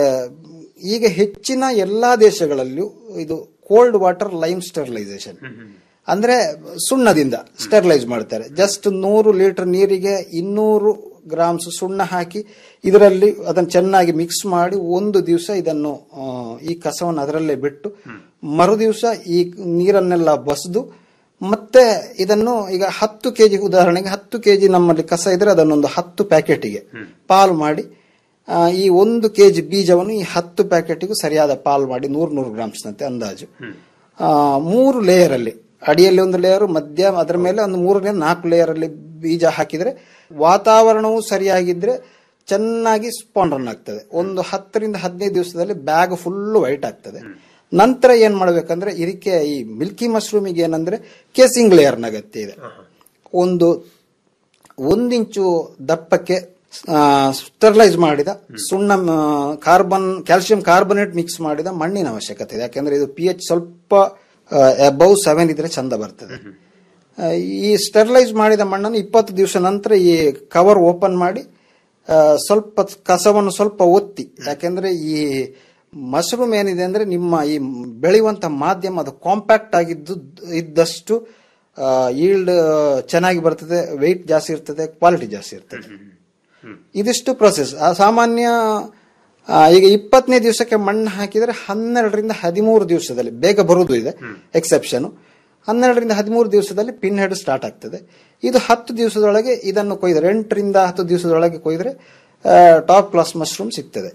ಈಗ ಹೆಚ್ಚಿನ ಎಲ್ಲಾ ದೇಶಗಳಲ್ಲಿಯೂ ಇದು ಕೋಲ್ಡ್ ವಾಟರ್ ಲೈಮ್ ಸ್ಟೆರಿಲೈಸೇಷನ್ ಅಂದ್ರೆ ಸುಣ್ಣದಿಂದ ಸ್ಟೆರಿಲೈಸ್ ಮಾಡ್ತಾರೆ ಜಸ್ಟ್ ನೂರು ಲೀಟರ್ ನೀರಿಗೆ ಇನ್ನೂರು ಗ್ರಾಮ್ಸ್ ಸುಣ್ಣ ಹಾಕಿ ಇದರಲ್ಲಿ ಅದನ್ನು ಚೆನ್ನಾಗಿ ಮಿಕ್ಸ್ ಮಾಡಿ ಒಂದು ದಿವಸ ಇದನ್ನು ಆ, ಈ ಕಸವನ್ನು ಅದರಲ್ಲೇ ಬಿಟ್ಟು ಮರು ದಿವಸ ಈ ನೀರನ್ನೆಲ್ಲ ಬಸಿದು ಮತ್ತೆ ಇದನ್ನು ಈಗ ಹತ್ತು ಕೆಜಿ ಉದಾಹರಣೆಗೆ ಹತ್ತು ಕೆಜಿ ನಮ್ಮಲ್ಲಿ ಕಸ ಇದ್ರೆ ಅದನ್ನೊಂದು ಹತ್ತು ಪ್ಯಾಕೆಟಿಗೆ ಪಾಲ್ ಮಾಡಿ ಆ, ಈ ಒಂದು ಕೆಜಿ ಬೀಜವನ್ನು ಈ ಹತ್ತು ಪ್ಯಾಕೆಟಿಗೂ ಸರಿಯಾದ ಪಾಲ್ ಮಾಡಿ ನೂರು ನೂರು ಗ್ರಾಮ್ಸ್ನಂತೆ ಅಂದಾಜು ಆ, ಮೂರು ಲೇಯರ್ ಅಲ್ಲಿ ಅಡಿಯಲ್ಲಿ ಒಂದು ಲೇಯರ್ ಮಧ್ಯ ಅದರ ಮೇಲೆ ಒಂದು ಮೂರನೇ ನಾಲ್ಕು ಲೇಯರ್ ಅಲ್ಲಿ ಬೀಜ ಹಾಕಿದ್ರೆ ವಾತಾವರಣವು ಸರಿಯಾಗಿದ್ರೆ ಚೆನ್ನಾಗಿ ಸ್ಪಾನ್ ರನ್ ಆಗ್ತದೆ ಒಂದು ಹತ್ತರಿಂದ ಹದಿನೈದು ದಿವಸದಲ್ಲಿ ಬ್ಯಾಗ್ ಫುಲ್ ವೈಟ್ ಆಗ್ತದೆ ನಂತರ ಏನ್ ಮಾಡ್ಬೇಕಂದ್ರೆ ಇದಕ್ಕೆ ಈ ಮಿಲ್ಕಿ ಮಶ್ರೂಮಿಗೆ ಏನಂದ್ರೆ ಕೇಸಿಂಗ್ ಲೇಯರ್ನ ಅಗತ್ಯ ಇದೆ ಒಂದು ಒಂದಿಂಚು ದಪ್ಪಕ್ಕೆ ಸ್ಟೆರಿಲೈಸ್ ಮಾಡಿದ ಸುಣ್ಣ ಕಾರ್ಬನ್ ಕ್ಯಾಲ್ಸಿಯಂ ಕಾರ್ಬನೇಟ್ ಮಿಕ್ಸ್ ಮಾಡಿದ ಮಣ್ಣಿನ ಅವಶ್ಯಕತೆ ಇದೆ ಯಾಕಂದ್ರೆ ಇದು ಪಿ ಎಚ್ ಸ್ವಲ್ಪ ಅಬೌವ್ ಸೆವೆನ್ ಇದ್ರೆ ಚಂದ ಬರ್ತದೆ ಆ, ಈ ಸ್ಟೆರಿಲೈಸ್ ಮಾಡಿದ ಮಣ್ಣನ್ನು ಇಪ್ಪತ್ತು ದಿವಸ ನಂತರ ಈ ಕವರ್ ಓಪನ್ ಮಾಡಿ ಆ, ಸ್ವಲ್ಪ ಕಸವನ್ನು ಸ್ವಲ್ಪ ಒತ್ತಿ ಯಾಕೆಂದ್ರೆ ಈ ಮಶ್ರೂಮ್ ಏನಿದೆ ಅಂದ್ರೆ ನಿಮ್ಮ ಈ ಬೆಳೆಯುವಂತ ಮಾಧ್ಯಮ ಅದು ಕಾಂಪ್ಯಾಕ್ಟ್ ಆಗಿದ್ದು ಇದ್ದಷ್ಟು ಈಲ್ಡ್ ಚೆನ್ನಾಗಿ ಬರ್ತದೆ ವೆಯ್ಟ್ ಜಾಸ್ತಿ ಇರ್ತದೆ ಕ್ವಾಲಿಟಿ ಜಾಸ್ತಿ ಇರ್ತದೆ ಇದಿಷ್ಟು ಪ್ರೊಸೆಸ್ ಸಾಮಾನ್ಯ ಆ, ಈಗ ಇಪ್ಪತ್ತನೇ ದಿವಸಕ್ಕೆ ಮಣ್ಣು ಹಾಕಿದ್ರೆ ಹನ್ನೆರಡರಿಂದ ಹದಿಮೂರು ದಿವಸದಲ್ಲಿ ಬೇಗ ಬರುವುದು ಇದೆ ಎಕ್ಸೆಪ್ಷನ್ ಹನ್ನೆರಡರಿಂದ ಹದಿಮೂರು ದಿವಸದಲ್ಲಿ ಪಿನ್ ಹೆಡ್ ಸ್ಟಾರ್ಟ್ ಆಗ್ತದೆ ಇದು ಹತ್ತು ದಿವಸದೊಳಗೆ ಇದನ್ನು ಕೊಯ್ದರೆ ಎಂಟರಿಂದ ಹತ್ತು ದಿವಸದೊಳಗೆ ಕೊಯ್ದರೆ ಟಾಪ್ ಕ್ಲಾಸ್ ಮಶ್ರೂಮ್ ಸಿಗ್ತದೆ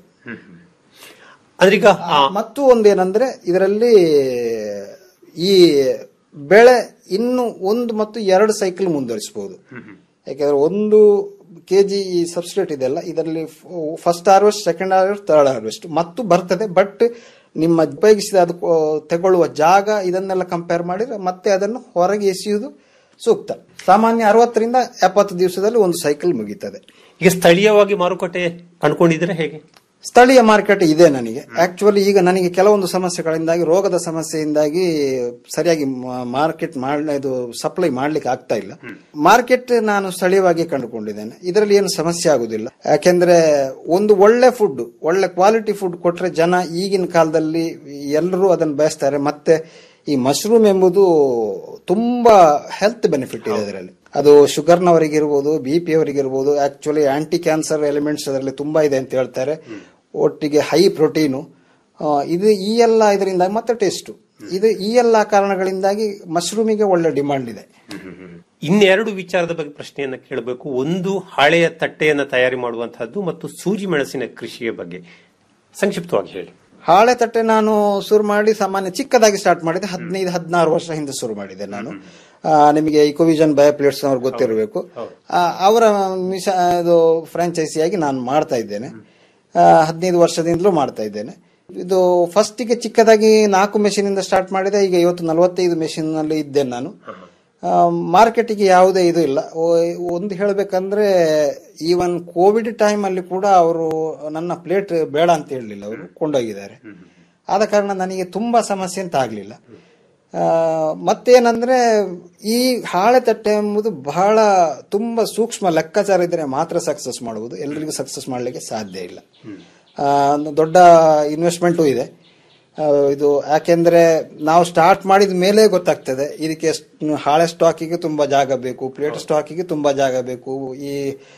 ಅಂದ್ರೆ ಈಗ ಆ, ಮತ್ತು ಒಂದೇನಂದ್ರೆ ಇದರಲ್ಲಿ ಈ ಬೆಳೆ ಇನ್ನು ಒಂದು ಮತ್ತು ಎರಡು ಸೈಕಲ್ ಮುಂದುವರಿಸಬಹುದು ಯಾಕಂದ್ರೆ ಒಂದು ಕೆಜಿ ಈ ಸಬ್ಸ್ಟ್ರೇಟ್ ಇದೆಲ್ಲ ಇದರಲ್ಲಿ first harvest second harvest third harvest ಮತ್ತು ಬರ್ತದೆ ಬಟ್ ನಿಮ್ಮ ಉಪಯೋಗಿಸಿದ ಅದು ಕೊ- ತಗೊಳ್ಳುವ ಜಾಗ ಇದನ್ನೆಲ್ಲ ಕಂಪೇರ್ ಮಾಡಿದ್ರೆ ಮತ್ತೆ ಅದನ್ನು ಹೊರಗೆ ಎಸೆಯುವುದು ಸೂಕ್ತ ಸಾಮಾನ್ಯ ಅರವತ್ತರಿಂದ ಎಪ್ಪತ್ತು ದಿವಸದಲ್ಲಿ ಒಂದು ಸೈಕಲ್ ಮುಗೀತದೆ ಈಗ ಸ್ಥಳೀಯವಾಗಿ ಮಾರುಕಟ್ಟೆ ಕಂಡುಕೊಂಡಿದ್ರೆ ಹೇಗೆ ಸ್ಥಳೀಯ ಮಾರ್ಕೆಟ್ ಇದೆ ನನಗೆ ಆಕ್ಚುಲಿ ಈಗ ನನಗೆ ಕೆಲವೊಂದು ಸಮಸ್ಯೆಗಳಿಂದಾಗಿ ರೋಗದ ಸಮಸ್ಯೆಯಿಂದಾಗಿ ಸರಿಯಾಗಿ ಮಾರ್ಕೆಟ್ ಮಾಡ್ ಇದು ಸಪ್ಲೈ ಮಾಡ್ಲಿಕ್ಕೆ ಆಗ್ತಾ ಇಲ್ಲ ಮಾರ್ಕೆಟ್ ನಾನು ಸ್ಥಳೀಯವಾಗಿ ಕಂಡುಕೊಂಡಿದ್ದೇನೆ ಇದರಲ್ಲಿ ಏನು ಸಮಸ್ಯೆ ಆಗುದಿಲ್ಲ ಯಾಕೆಂದ್ರೆ ಒಂದು ಒಳ್ಳೆ ಫುಡ್ ಒಳ್ಳೆ ಕ್ವಾಲಿಟಿ ಫುಡ್ ಕೊಟ್ರೆ ಜನ ಈಗಿನ ಕಾಲದಲ್ಲಿ ಎಲ್ಲರೂ ಅದನ್ನು ಬಯಸ್ತಾರೆ ಮತ್ತೆ ಈ ಮಶ್ರೂಮ್ ಎಂಬುದು ತುಂಬಾ ಹೆಲ್ತ್ ಬೆನಿಫಿಟ್ ಇದೆ ಅದರಲ್ಲಿ ಅದು ಶುಗರ್ನವರಿಗಿರ್ಬೋದು ಬಿ ಪಿ ಅವರಿಗಿರ್ಬೋದು ಆಕ್ಚುಲಿ ಆಂಟಿ ಕ್ಯಾನ್ಸರ್ ಎಲಿಮೆಂಟ್ಸ್ ಅದರಲ್ಲಿ ತುಂಬಾ ಇದೆ ಅಂತ ಹೇಳ್ತಾರೆ ಒಟ್ಟಿಗೆ ಹೈ ಪ್ರೋಟೀನು ಇದು ಈ ಎಲ್ಲ ಇದರಿಂದ ಮತ್ತೆ ಟೇಸ್ಟು ಇದು ಈ ಎಲ್ಲ ಕಾರಣಗಳಿಂದಾಗಿ ಮಶ್ರೂಮಿಗೆ ಒಳ್ಳೆ ಡಿಮಾಂಡ್ ಇದೆ ಇನ್ನೆರಡು ವಿಚಾರದ ಬಗ್ಗೆ ಪ್ರಶ್ನೆಯನ್ನ ಕೇಳಬೇಕು ಒಂದು ಹಾಳೆಯ ತಟ್ಟೆಯನ್ನ ತಯಾರಿ ಮಾಡುವಂತಹದ್ದು ಮತ್ತು ಸೂಜಿ ಮೆಣಸಿನ ಕೃಷಿಯ ಬಗ್ಗೆ ಸಂಕ್ಷಿಪ್ತವಾಗಿ ಹೇಳಿ ಹಾಳೆ ತಟ್ಟೆ ನಾನು ಶುರು ಮಾಡಿ ಸಾಮಾನ್ಯ ಚಿಕ್ಕದಾಗಿ ಸ್ಟಾರ್ಟ್ ಮಾಡಿದೆ ಹದಿನೈದು ಹದಿನಾರು ವರ್ಷ ಹಿಂದೆ ಶುರು ಮಾಡಿದೆ ನಾನು ಆ, ನಿಮಗೆ ಇಕೋವಿಷನ್ ಬಯೋಪ್ಲೇಟ್ಸ್ ಅವ್ರು ಗೊತ್ತಿರಬೇಕು ಆ, ಅವರ ಮಿಶ ಇದು ಫ್ರಾಂಚೈಸಿಯಾಗಿ ನಾನು ಮಾಡ್ತಾ ಇದ್ದೇನೆ ಆ, ಹದಿನೈದು ವರ್ಷದಿಂದಲೂ ಮಾಡ್ತಾ ಇದ್ದೇನೆ ಇದು ಫಸ್ಟಿಗೆ ಚಿಕ್ಕದಾಗಿ ನಾಲ್ಕು ಮೆಷಿನ್ ಇಂದ ಸ್ಟಾರ್ಟ್ ಮಾಡಿದೆ ಈಗ ಇವತ್ತು ನಲವತ್ತೈದು ಮೆಷಿನ್ ನಲ್ಲಿ ಇದ್ದೇನೆ ನಾನು ಮಾರ್ಕೆಟಿಗೆ ಯಾವುದೇ ಇದು ಇಲ್ಲ ಓ- ಒಂದು ಹೇಳಬೇಕಂದ್ರೆ ಈವನ್ ಕೋವಿಡ್ ಟೈಮ್ ಅಲ್ಲಿ ಕೂಡ ಅವರು ನನ್ನ ಪ್ಲೇಟ್ ಬೇಡ ಅಂತ ಹೇಳಲಿಲ್ಲ ಅವರು ಕೊಂಡೋಗಿದ್ದಾರೆ ಆದ ಕಾರಣ ನನಗೆ ತುಂಬಾ ಸಮಸ್ಯೆ ಅಂತ ಆಗ್ಲಿಲ್ಲ ಆ, ಮತ್ತೇನಂದ್ರೆ ಈ ಹಾಳೆ ತಟ್ಟೆ ಎಂಬುದು ಬಹಳ ತುಂಬಾ ಸೂಕ್ಷ್ಮ ಲೆಕ್ಕಾಚಾರ ಇದ್ರೆ ಮಾತ್ರ ಸಕ್ಸಸ್ ಮಾಡುವುದು ಎಲ್ಲರಿಗೂ ಸಕ್ಸಸ್ ಮಾಡಲಿಕ್ಕೆ ಸಾಧ್ಯ ಇಲ್ಲ ಆ, ಒಂದು ದೊಡ್ಡ ಇನ್ವೆಸ್ಟ್ಮೆಂಟು ಇದೆ ಆ, ಇದು ಯಾಕೆಂದ್ರೆ ನಾವು ಸ್ಟಾರ್ಟ್ ಮಾಡಿದ ಮೇಲೆ ಗೊತ್ತಾಗ್ತದೆ ಇದಕ್ಕೆ ಎಷ್ಟ್- ಹಾಳೆ ಸ್ಟಾಕಿಗೆ ತುಂಬಾ ಜಾಗ ಬೇಕು ಪ್ಲೇಟ್ ಸ್ಟಾಕಿಗೆ ತುಂಬಾ ಜಾಗ ಬೇಕು ಈ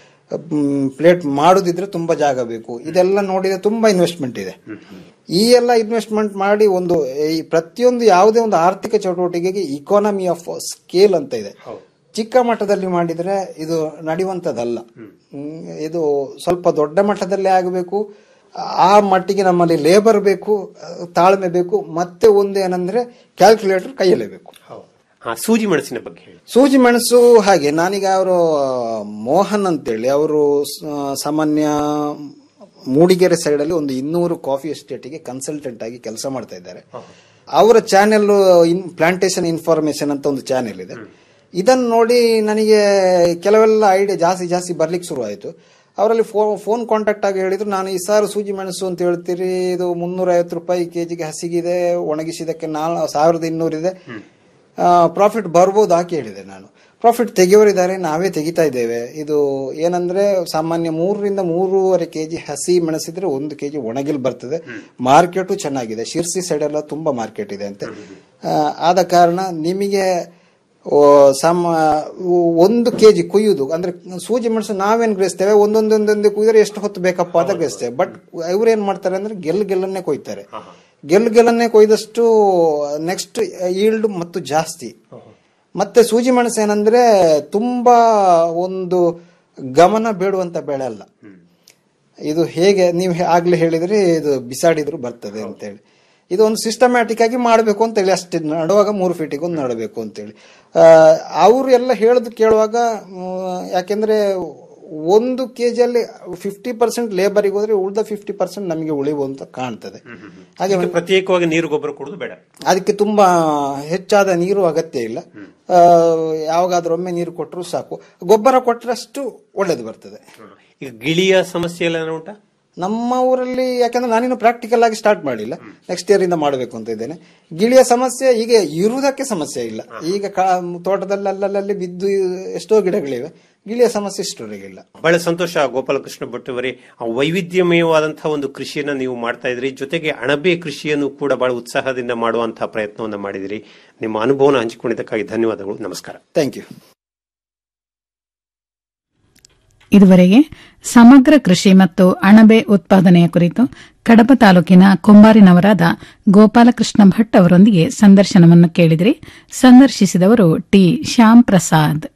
ಪ್ಲೇಟ್ ಮಾಡುದಿದ್ರೆ ತುಂಬಾ ಜಾಗ ಬೇಕು ಇದೆಲ್ಲ ನೋಡಿದ್ರೆ ತುಂಬಾ ಇನ್ವೆಸ್ಟ್ಮೆಂಟ್ ಇದೆ ಈ ಎಲ್ಲ ಇನ್ವೆಸ್ಟ್ಮೆಂಟ್ ಮಾಡಿ ಒಂದು ಈ ಪ್ರತಿಯೊಂದು ಯಾವುದೇ ಒಂದು ಆರ್ಥಿಕ ಚಟುವಟಿಕೆಗೆ ಇಕಾನಮಿ ಆಫ್ ಸ್ಕೇಲ್ ಅಂತ ಇದೆ ಚಿಕ್ಕ ಮಟ್ಟದಲ್ಲಿ ಮಾಡಿದ್ರೆ ಇದು ನಡೆಯುವಂತದಲ್ಲ ಹ್ಮ್, ಇದು ಸ್ವಲ್ಪ ದೊಡ್ಡ ಮಟ್ಟದಲ್ಲಿ ಆಗಬೇಕು ಆ ಮಟ್ಟಿಗೆ ನಮ್ಮಲ್ಲಿ ಲೇಬರ್ ಬೇಕು ತಾಳ್ಮೆ ಬೇಕು ಮತ್ತೆ ಒಂದು ಏನಂದ್ರೆ ಕ್ಯಾಲ್ಕುಲೇಟರ್ ಕೈಯಲ್ಲೇ ಬೇಕು ಹಾ ಸೂಜಿ ಮೆಣಸಿನ ಬಗ್ಗೆ ಹೇಳಿ ಸೂಜಿ ಮೆಣಸು ಹಾಗೆ ನಾನೀಗ ಅವರು ಮೋಹನ್ ಅಂತೇಳಿ ಅವರು ಸಾಮಾನ್ಯ ಮೂಡಿಗೆರೆ ಸೈಡ್ ಅಲ್ಲಿ ಒಂದು ಇನ್ನೂರು ಕಾಫಿ ಎಸ್ಟೇಟಿಗೆ ಕನ್ಸಲ್ಟೆಂಟ್ ಆಗಿ ಕೆಲಸ ಮಾಡ್ತಾ ಇದ್ದಾರೆ ಅವರ ಚಾನೆಲ್ ಇನ್ ಪ್ಲಾಂಟೇಶನ್ ಇನ್ಫಾರ್ಮೇಶನ್ ಅಂತ ಒಂದು ಚಾನೆಲ್ ಇದೆ ಇದನ್ನು ನೋಡಿ ನನಗೆ ಕೆಲವೆಲ್ಲ ಐಡಿಯಾ ಜಾಸ್ತಿ ಜಾಸ್ತಿ ಬರ್ಲಿಕ್ಕೆ ಶುರು ಆಯಿತು ಅವರಲ್ಲಿ ಫೋನ್ ಕಾಂಟ್ಯಾಕ್ಟ್ ಆಗಿ ಹೇಳಿದ್ರು ನಾನು ಈ ಸಾರು ಸೂಜಿ ಮೆಣಸು ಅಂತ ಹೇಳ್ತೀರಿ ಇದು ಮುನ್ನೂರ ಐವತ್ತು ರೂಪಾಯಿ ಕೆಜಿಗೆ ಹಸಿಗಿದೆ ಒಣಗಿಸಿದಕ್ಕೆ ನಾಲ್ ಸಾವಿರದ ಇನ್ನೂರಿದೆ ಪ್ರಾಫಿಟ್ ಬರ್ಬೋದು ಹಾಕಿ ಹೇಳಿದೆ ನಾನು ಪ್ರಾಫಿಟ್ ತೆಗೆಯೋರಿದ್ದಾರೆ ನಾವೇ ತೆಗಿತಾ ಇದ್ದೇವೆ ಇದು ಏನಂದ್ರೆ ಸಾಮಾನ್ಯ ಮೂರರಿಂದ ಮೂರುವರೆ ಕೆಜಿ ಹಸಿ ಮೆಣಸಿದ್ರೆ ಒಂದು ಕೆಜಿ ಒಣಗಿಲ್ ಬರ್ತದೆ ಮಾರ್ಕೆಟು ಚೆನ್ನಾಗಿದೆ ಶಿರ್ಸಿ ಸೈಡ್ ಎಲ್ಲ ತುಂಬಾ ಮಾರ್ಕೆಟ್ ಇದೆ ಅಂತೆ ಆ, ಆದ ಕಾರಣ ನಿಮಗೆ ಓ, ಸಮ ಒಂದು ಕೆಜಿ ಕುಯ್ಯುದು ಅಂದ್ರೆ ಸೂಜಿ ಮೆಣಸು ನಾವೇನ್ ಗ್ರಹಿಸ್ತೇವೆ ಒಂದೊಂದೊಂದೊಂದು ಕುಯ್ದರೆ ಎಷ್ಟು ಹೊತ್ತು ಬೇಕಪ್ಪ ಅಂತ ಗ್ರಹಿಸ್ತೇವೆ ಬಟ್ ಇವ್ರು ಏನ್ ಮಾಡ್ತಾರೆ ಅಂದ್ರೆ ಗೆಲ್ ಗೆಲ್ಲನ್ನೇ ಕೊಯ್ತಾರೆ ಗೆಲ್ ಗೆಲ್ಲನ್ನೇ ಕೊಯ್ದಷ್ಟು ನೆಕ್ಸ್ಟ್ ಈಲ್ಡ್ ಮತ್ತು ಜಾಸ್ತಿ ಮತ್ತೆ ಸೂಜಿ ಮೆಣಸು ಏನಂದ್ರೆ ತುಂಬಾ ಒಂದು ಗಮನ ಬೇಡುವಂತ ಬೆಳೆ ಅಲ್ಲ ಇದು ಹೇಗೆ ನೀವು ಹೇ- ಆಗ್ಲೇ ಹೇಳಿದ್ರಿ ಇದು ಬಿಸಾಡಿದ್ರು ಬರ್ತದೆ ಅಂತೇಳಿ ಇದು ಒಂದು ಸಿಸ್ಟಮ್ಯಾಟಿಕ್ ಆಗಿ ಮಾಡಬೇಕು ಅಂತೇಳಿ ಅಷ್ಟೇ ನಡುವಾಗ ಮೂರು ಫೀಟಿಗೆ ಒಂದು ನಡಬೇಕು ಅಂತೇಳಿ ಅವರು ಎಲ್ಲ ಹೇಳೋದು ಕೇಳುವಾಗ ಮ್, ಯಾಕೆಂದ್ರೆ ಒಂದು ಕೆಜಿಯಲ್ಲಿ ಫಿಫ್ಟಿ ಪರ್ಸೆಂಟ್ ಲೇಬರಿಗೆ ಹೋದ್ರೆ ಉಳಿದ ಫಿಫ್ಟಿ ಪರ್ಸೆಂಟ್ ನಮಗೆ ಉಳಿವು ಅಂತ ಕಾಣ್ತದೆ ಹಾಗೆ ಇದಕ್ಕೆ ಪ್ರತ್ಯೇಕವಾಗಿ ನೀರು ಗೊಬ್ಬರ ಕೊಡುದು ಬೇಡ ಅದಕ್ಕೆ ತುಂಬಾ ಹೆಚ್ಚಾದ ನೀರು ಅಗತ್ಯ ಇಲ್ಲ ಆ, ಯಾವಾಗಾದ್ರೂ ಒಮ್ಮೆ ನೀರು ಕೊಟ್ಟರು ಸಾಕು ಗೊಬ್ಬರ ಕೊಟ್ಟರಷ್ಟು ಒಳ್ಳೇದು ಬರ್ತದೆ ಈಗ ಗಿಳಿಯ ಸಮಸ್ಯೆ ಎಲ್ಲ ಏನಾದ್ರು ಉಂಟಾ ನಮ್ಮ ಊರಲ್ಲಿ ಯಾಕಂದ್ರೆ ನಾನಿನ್ನು ಪ್ರಾಕ್ಟಿಕಲ್ ಆಗಿ ಸ್ಟಾರ್ಟ್ ಮಾಡಿಲ್ಲ ನೆಕ್ಸ್ಟ್ ಇಯರ್ ಇಂದ ಮಾಡಬೇಕು ಅಂತ ಇದ್ದೇನೆ ಗಿಳಿಯ ಸಮಸ್ಯೆ ಈಗ ಇರುವುದಕ್ಕೆ ಸಮಸ್ಯೆ ಇಲ್ಲ ಈಗ ಕಾ- ತೋಟದಲ್ಲಿ ಅಲ್ಲಲ್ಲಿ ಬಿದ್ದು ಎಷ್ಟೋ ಗಿಡಗಳಿವೆ ಗಿಳಿಯ ಸಮಸ್ಯೆ ಇಷ್ಟವರೆಗೆ ಇಲ್ಲ ಬಹಳ ಸಂತೋಷ ಗೋಪಾಲಕೃಷ್ಣ ಭಟ್ ಅವರೇ ಆ ವೈವಿಧ್ಯಮಯವಾದಂತಹ ಒಂದು ಕೃಷಿಯನ್ನ ನೀವು ಮಾಡ್ತಾ ಇದ್ರಿ ಜೊತೆಗೆ ಅಣಬೆ ಕೃಷಿಯನ್ನು ಕೂಡ ಬಹಳ ಉತ್ಸಾಹದಿಂದ ಮಾಡುವಂತಹ ಪ್ರಯತ್ನವನ್ನ ಮಾಡಿದಿರಿ ನಿಮ್ಮ ಅನುಭವನ ಹಂಚಿಕೊಂಡಿದ್ದಕ್ಕಾಗಿ ಧನ್ಯವಾದಗಳು ನಮಸ್ಕಾರ ಥ್ಯಾಂಕ್ ಯು ಇದುವರೆಗೆ ಸಮಗ್ರ ಕೃಷಿ ಮತ್ತು ಅಣಬೆ ಉತ್ಪಾದನೆಯ ಕುರಿತು ಕಡಬ ತಾಲೂಕಿನ ಕುಂಬಾರಿನವರಾದ ಗೋಪಾಲಕೃಷ್ಣ ಭಟ್ ಅವರೊಂದಿಗೆ ಸಂದರ್ಶನವನ್ನು ಕೇಳಿದ್ರಿ ಸಂದರ್ಶಿಸಿದವರು ಟಿ ಶ್ಯಾಮ್ ಪ್ರಸಾದ್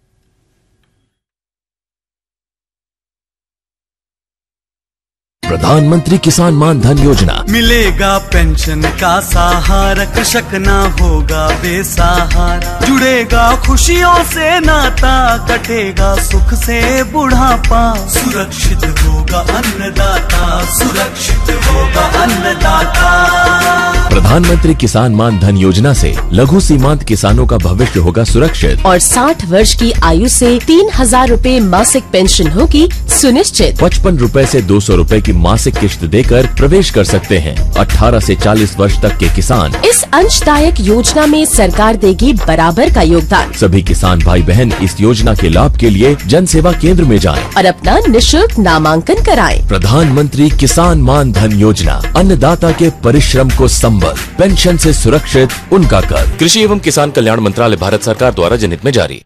प्रधानमंत्री किसान मान धन योजना मिलेगा पेंशन का सहारा कृषक ना होगा बेसहारा जुड़ेगा खुशियों से नाता कटेगा सुख से बुढ़ापा सुरक्षित होगा अन्नदाता सुरक्षित होगा अन्नदाता प्रधानमंत्री किसान मान धन योजना से लघु सीमांत किसानों का भविष्य होगा सुरक्षित और 60 वर्ष की आयु से तीन हजार रूपए मासिक पेंशन होगी सुनिश्चित पचपन रूपए ऐसी दो सौ रूपए की मासिक किश्त देकर प्रवेश कर सकते हैं 18 से 40 वर्ष तक के किसान इस अंशदायक योजना में सरकार देगी बराबर का योगदान सभी किसान भाई बहन इस योजना के लाभ के लिए जन सेवा केंद्र में जाएं। और अपना निशुल्क नामांकन कराएं। प्रधानमंत्री किसान मान धन योजना अन्नदाता के परिश्रम को संबल पेंशन से सुरक्षित उनका कर कृषि एवं किसान कल्याण मंत्रालय भारत सरकार द्वारा जनहित में जारी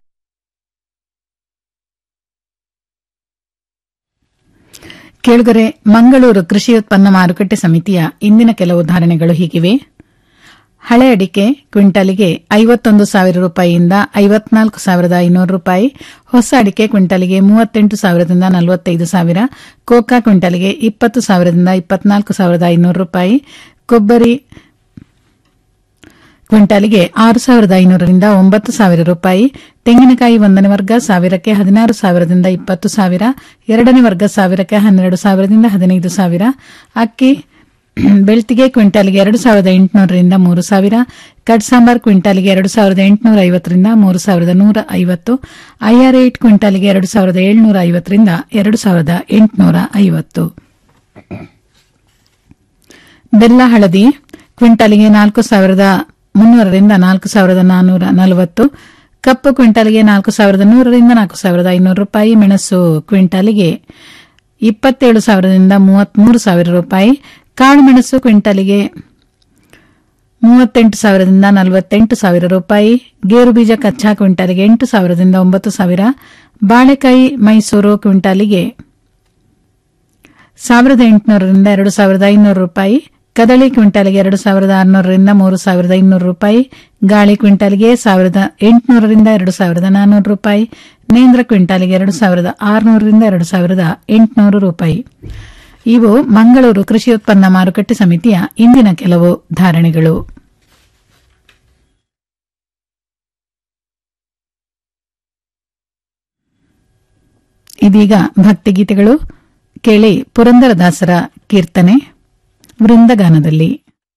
ಕೇಳುಗರೆ ಮಂಗಳೂರು ಕೃಷಿ ಉತ್ಪನ್ನ ಮಾರುಕಟ್ಟೆ ಸಮಿತಿಯ ಇಂದಿನ ಕೆಲವು ಧಾರಣೆಗಳು ಹೀಗಿವೆ ಹಳೆ ಅಡಿಕೆ ಕ್ವಿಂಟಲಿಗೆ ಐವತ್ತೊಂದು ಸಾವಿರ ರೂಪಾಯಿಯಿಂದ ಐವತ್ನಾಲ್ಕು ಸಾವಿರದ ಐನೂರು ರೂಪಾಯಿ ಹೊಸ ಅಡಿಕೆ ಕ್ವಿಂಟಲಿಗೆ ಮೂವತ್ತೆಂಟು ಸಾವಿರದಿಂದ ನಲವತ್ತೈದು ಸಾವಿರ ಕೋಕಾ ಕ್ವಿಂಟಲಿಗೆ ಇಪ್ಪತ್ತು ಸಾವಿರದಿಂದ ಇಪ್ಪತ್ನಾಲ್ಕು ಸಾವಿರದ ಐನೂರು ರೂಪಾಯಿ ಕೊಬ್ಬರಿ ಕ್ವಿಂಟಾಲಿಗೆ ಆರು ಸಾವಿರದ ಐನೂರರಿಂದ ಒಂಬತ್ತು ಸಾವಿರ ರೂಪಾಯಿ ತೆಂಗಿನಕಾಯಿ ಒಂದನೇ ವರ್ಗ ಸಾವಿರಕ್ಕೆ ಹದಿನಾರು ಸಾವಿರದಿಂದ ಇಪ್ಪತ್ತು ಸಾವಿರ ಎರಡನೇ ವರ್ಗ ಸಾವಿರಕ್ಕೆ ಹನ್ನೆರಡು ಸಾವಿರದಿಂದ ಹದಿನೈದು ಸಾವಿರ ಅಕ್ಕಿ ಬೆಳ್ತಿಗೆ ಕ್ವಿಂಟಾಲ್ಗೆ ಎರಡು ಸಾವಿರದ ಎಂಟುನೂರರಿಂದ ಮೂರು ಸಾವಿರ ಕಡ್ ಸಾಂಬಾರ್ ಕ್ವಿಂಟಾಲ್ಗೆ ಎರಡು ಸಾವಿರದ ಎಂಟುನೂರ ಐವತ್ತರಿಂದ ಮೂರು ಸಾವಿರದ ನೂರ ಐವತ್ತು ಐಆರ್ ಏಟ್ ಕ್ವಿಂಟಾಲ್ಗೆ ಎರಡು ಸಾವಿರದ ಏಳ್ನೂರ ಐವತ್ತರಿಂದ ಎರಡು ಸಾವಿರದ ಎಂಟುನೂರ ಐವತ್ತು ಬೆಲ್ಲ ಹಳದಿ ಕ್ವಿಂಟಾಲಿಗೆ ನಾಲ್ಕು ಸಾವಿರದ ಮುನ್ನೂರರಿಂದ ನಾಲ್ಕು ಸಾವಿರದ ನಾನ್ನೂರ ನಲವತ್ತು ಕಪ್ಪು ಕ್ವಿಂಟಾಲಿಗೆ ನಾಲ್ಕು ಸಾವಿರದ ನೂರರಿಂದ ನಾಲ್ಕು ಸಾವಿರದ ಐನೂರು ರೂಪಾಯಿ ಮೆಣಸು ಕ್ವಿಂಟಾಲಿಗೆ ಇಪ್ಪತ್ತೇಳು ಸಾವಿರದಿಂದ ಮೂವತ್ಮೂರು ಸಾವಿರ ರೂಪಾಯಿ ಕಾಳು ಮೆಣಸು ಕ್ವಿಂಟಾಲಿಗೆ ಮೂವತ್ತೆಂಟು ಸಾವಿರದಿಂದ ನಲವತ್ತೆಂಟು ಸಾವಿರ ರೂಪಾಯಿ ಗೇರು ಬೀಜ ಕಚ್ಚಾ ಕ್ವಿಂಟಾಲಿಗೆ ಎಂಟು ಸಾವಿರದಿಂದ ಒಂಬತ್ತು ಸಾವಿರ ಬಾಳೆಕಾಯಿ ಮೈಸೂರು ಕ್ವಿಂಟಾಲಿಗೆ ಸಾವಿರದ ಎಂಟುನೂರರಿಂದ ಎರಡು ಸಾವಿರದ ಐನೂರು ರೂಪಾಯಿ ಕದಳಿ ಕ್ವಿಂಟಾಲಿಗೆ ಎರಡು ಸಾವಿರದ ಆರುನೂರರಿಂದ ಮೂರು ಸಾವಿರದ ಇನ್ನೂರು ರೂಪಾಯಿ ಗಾಳಿ ಕ್ವಿಂಟಾಲಿಗೆ ಸಾವಿರದ ಎಂಟುನೂರರಿಂದ ಎರಡು ಸಾವಿರದ ನಾನ್ನೂರು ರೂಪಾಯಿ ನೇಂದ್ರ ಕ್ವಿಂಟಾಲಿಗೆ ಎರಡು ಸಾವಿರದ ಆರುನೂರರಿಂದ ಎರಡು ಸಾವಿರದ ಎಂಟುನೂರು ರೂಪಾಯಿ ಇವು ಮಂಗಳೂರು ಕೃಷಿ ಉತ್ಪನ್ನ ಮಾರುಕಟ್ಟೆ ಸಮಿತಿಯ ಇಂದಿನ ಕೆಲವು ಧಾರಣೆಗಳು ಇದೀಗ ಭಕ್ತಿಗೀತೆಗಳು ಕೇಳಿ ಪುರಂದರದಾಸರ ಕೀರ್ತನೆ ವೃಂದಗಾನದಲ್ಲಿ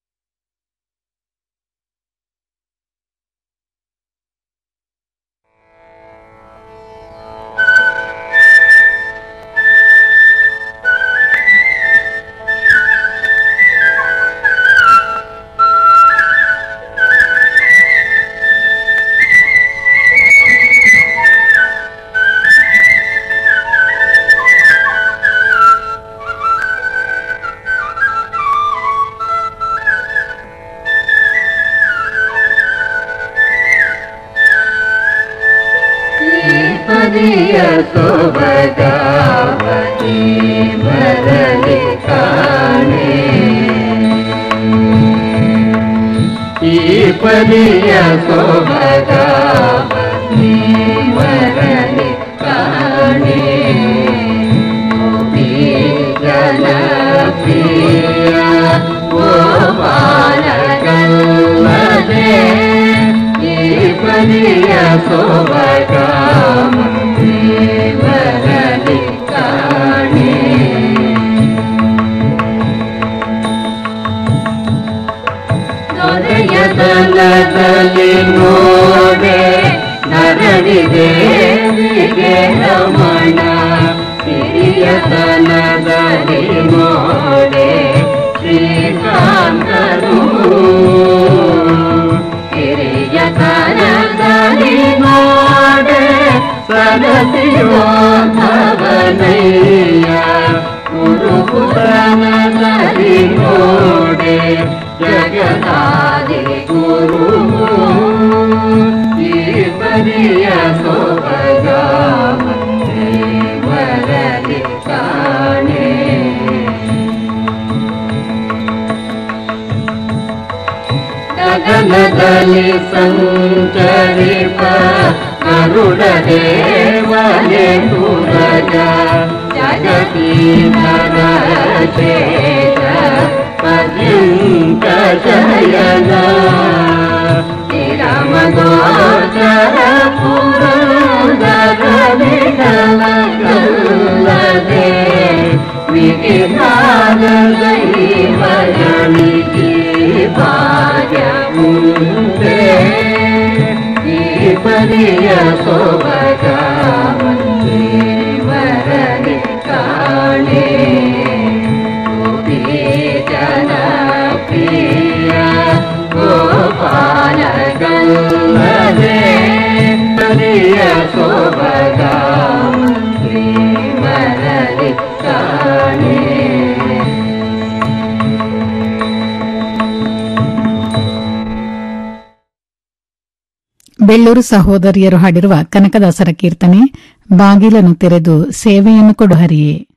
ಪದಿಯ ಸೊಬಗಾವತಿ ಬರಲಿ ಕಾಣೆ ಈ ಪದಿಯ ಸೊಬಗಾವತಿ ಬರಲಿ ಕಾಣೆ ಜನ ಪ್ರಿಯ ಗೋಪಾಲ ಕಲ್ಲದೆ ಈ ಪದಿಯ ಸೊಬಗಾವತಿ ಬರಲಿ ಕಾಣೆ ದೊರೆಯದಲದಲ್ಲಿ ನೋಡೆ ನರಳಿದೇವಿಗೆ ರಮಣ ಹಿರಿಯತನದಲ್ಲಿ ನೋಡೆ ಶ್ರೀಕಾಂತನು ಹಿರಿಯತನದಲ್ಲಿ ನೋಡೆ ಸದಸಿಯೋಧವನಯ್ಯ ಗುರುಪುತನದಲ್ಲಿ ನೋಡೆ ಜಗದಾದಿ ಗುರು ಈ ಪರಿಯ ಸೊಬಗಾಮಂತೆ ಬರಲಿ ಕಾಣೆ ಗಗನದಲ್ಲಿ ಸಂಚರಿಪ ಗರುಡ ದೇವನೆ ತುರಗ ಜಗತೀಧರ ಚೇತ ಪರ್ಯಂಕ ಶಯನ ಶ್ರೀರಾಮ ಗೋಚರ ಪುರಂದರ ವಿಠಲ ಕಲ್ಲದೆ ವಿಧಿಧಾನ ದೈವಜನಿಗೆ ಬಾ ಸೊಬಗಾಮಂತ್ರಿ ಮರದಿ ಕಾಣೆ ಗೋಪಿ ಜನಪ್ರಿಯ ಗೋಪಾಲ ಗಲ್ಲದೆ ಹರಿಯ ಸೊಬಗಾಮಂತ್ರಿ ಮರದಿ ಕಾಣೆ ಬೆಳ್ಳೂರು ಸಹೋದರಿಯರು ಹಾಡಿರುವ ಕನಕದಾಸರ ಕೀರ್ತನೆ ಬಾಗಿಲನ್ನು ತೆರೆದು ಸೇವೆಯನ್ನು ಕೊಡು ಹರಿಯೇ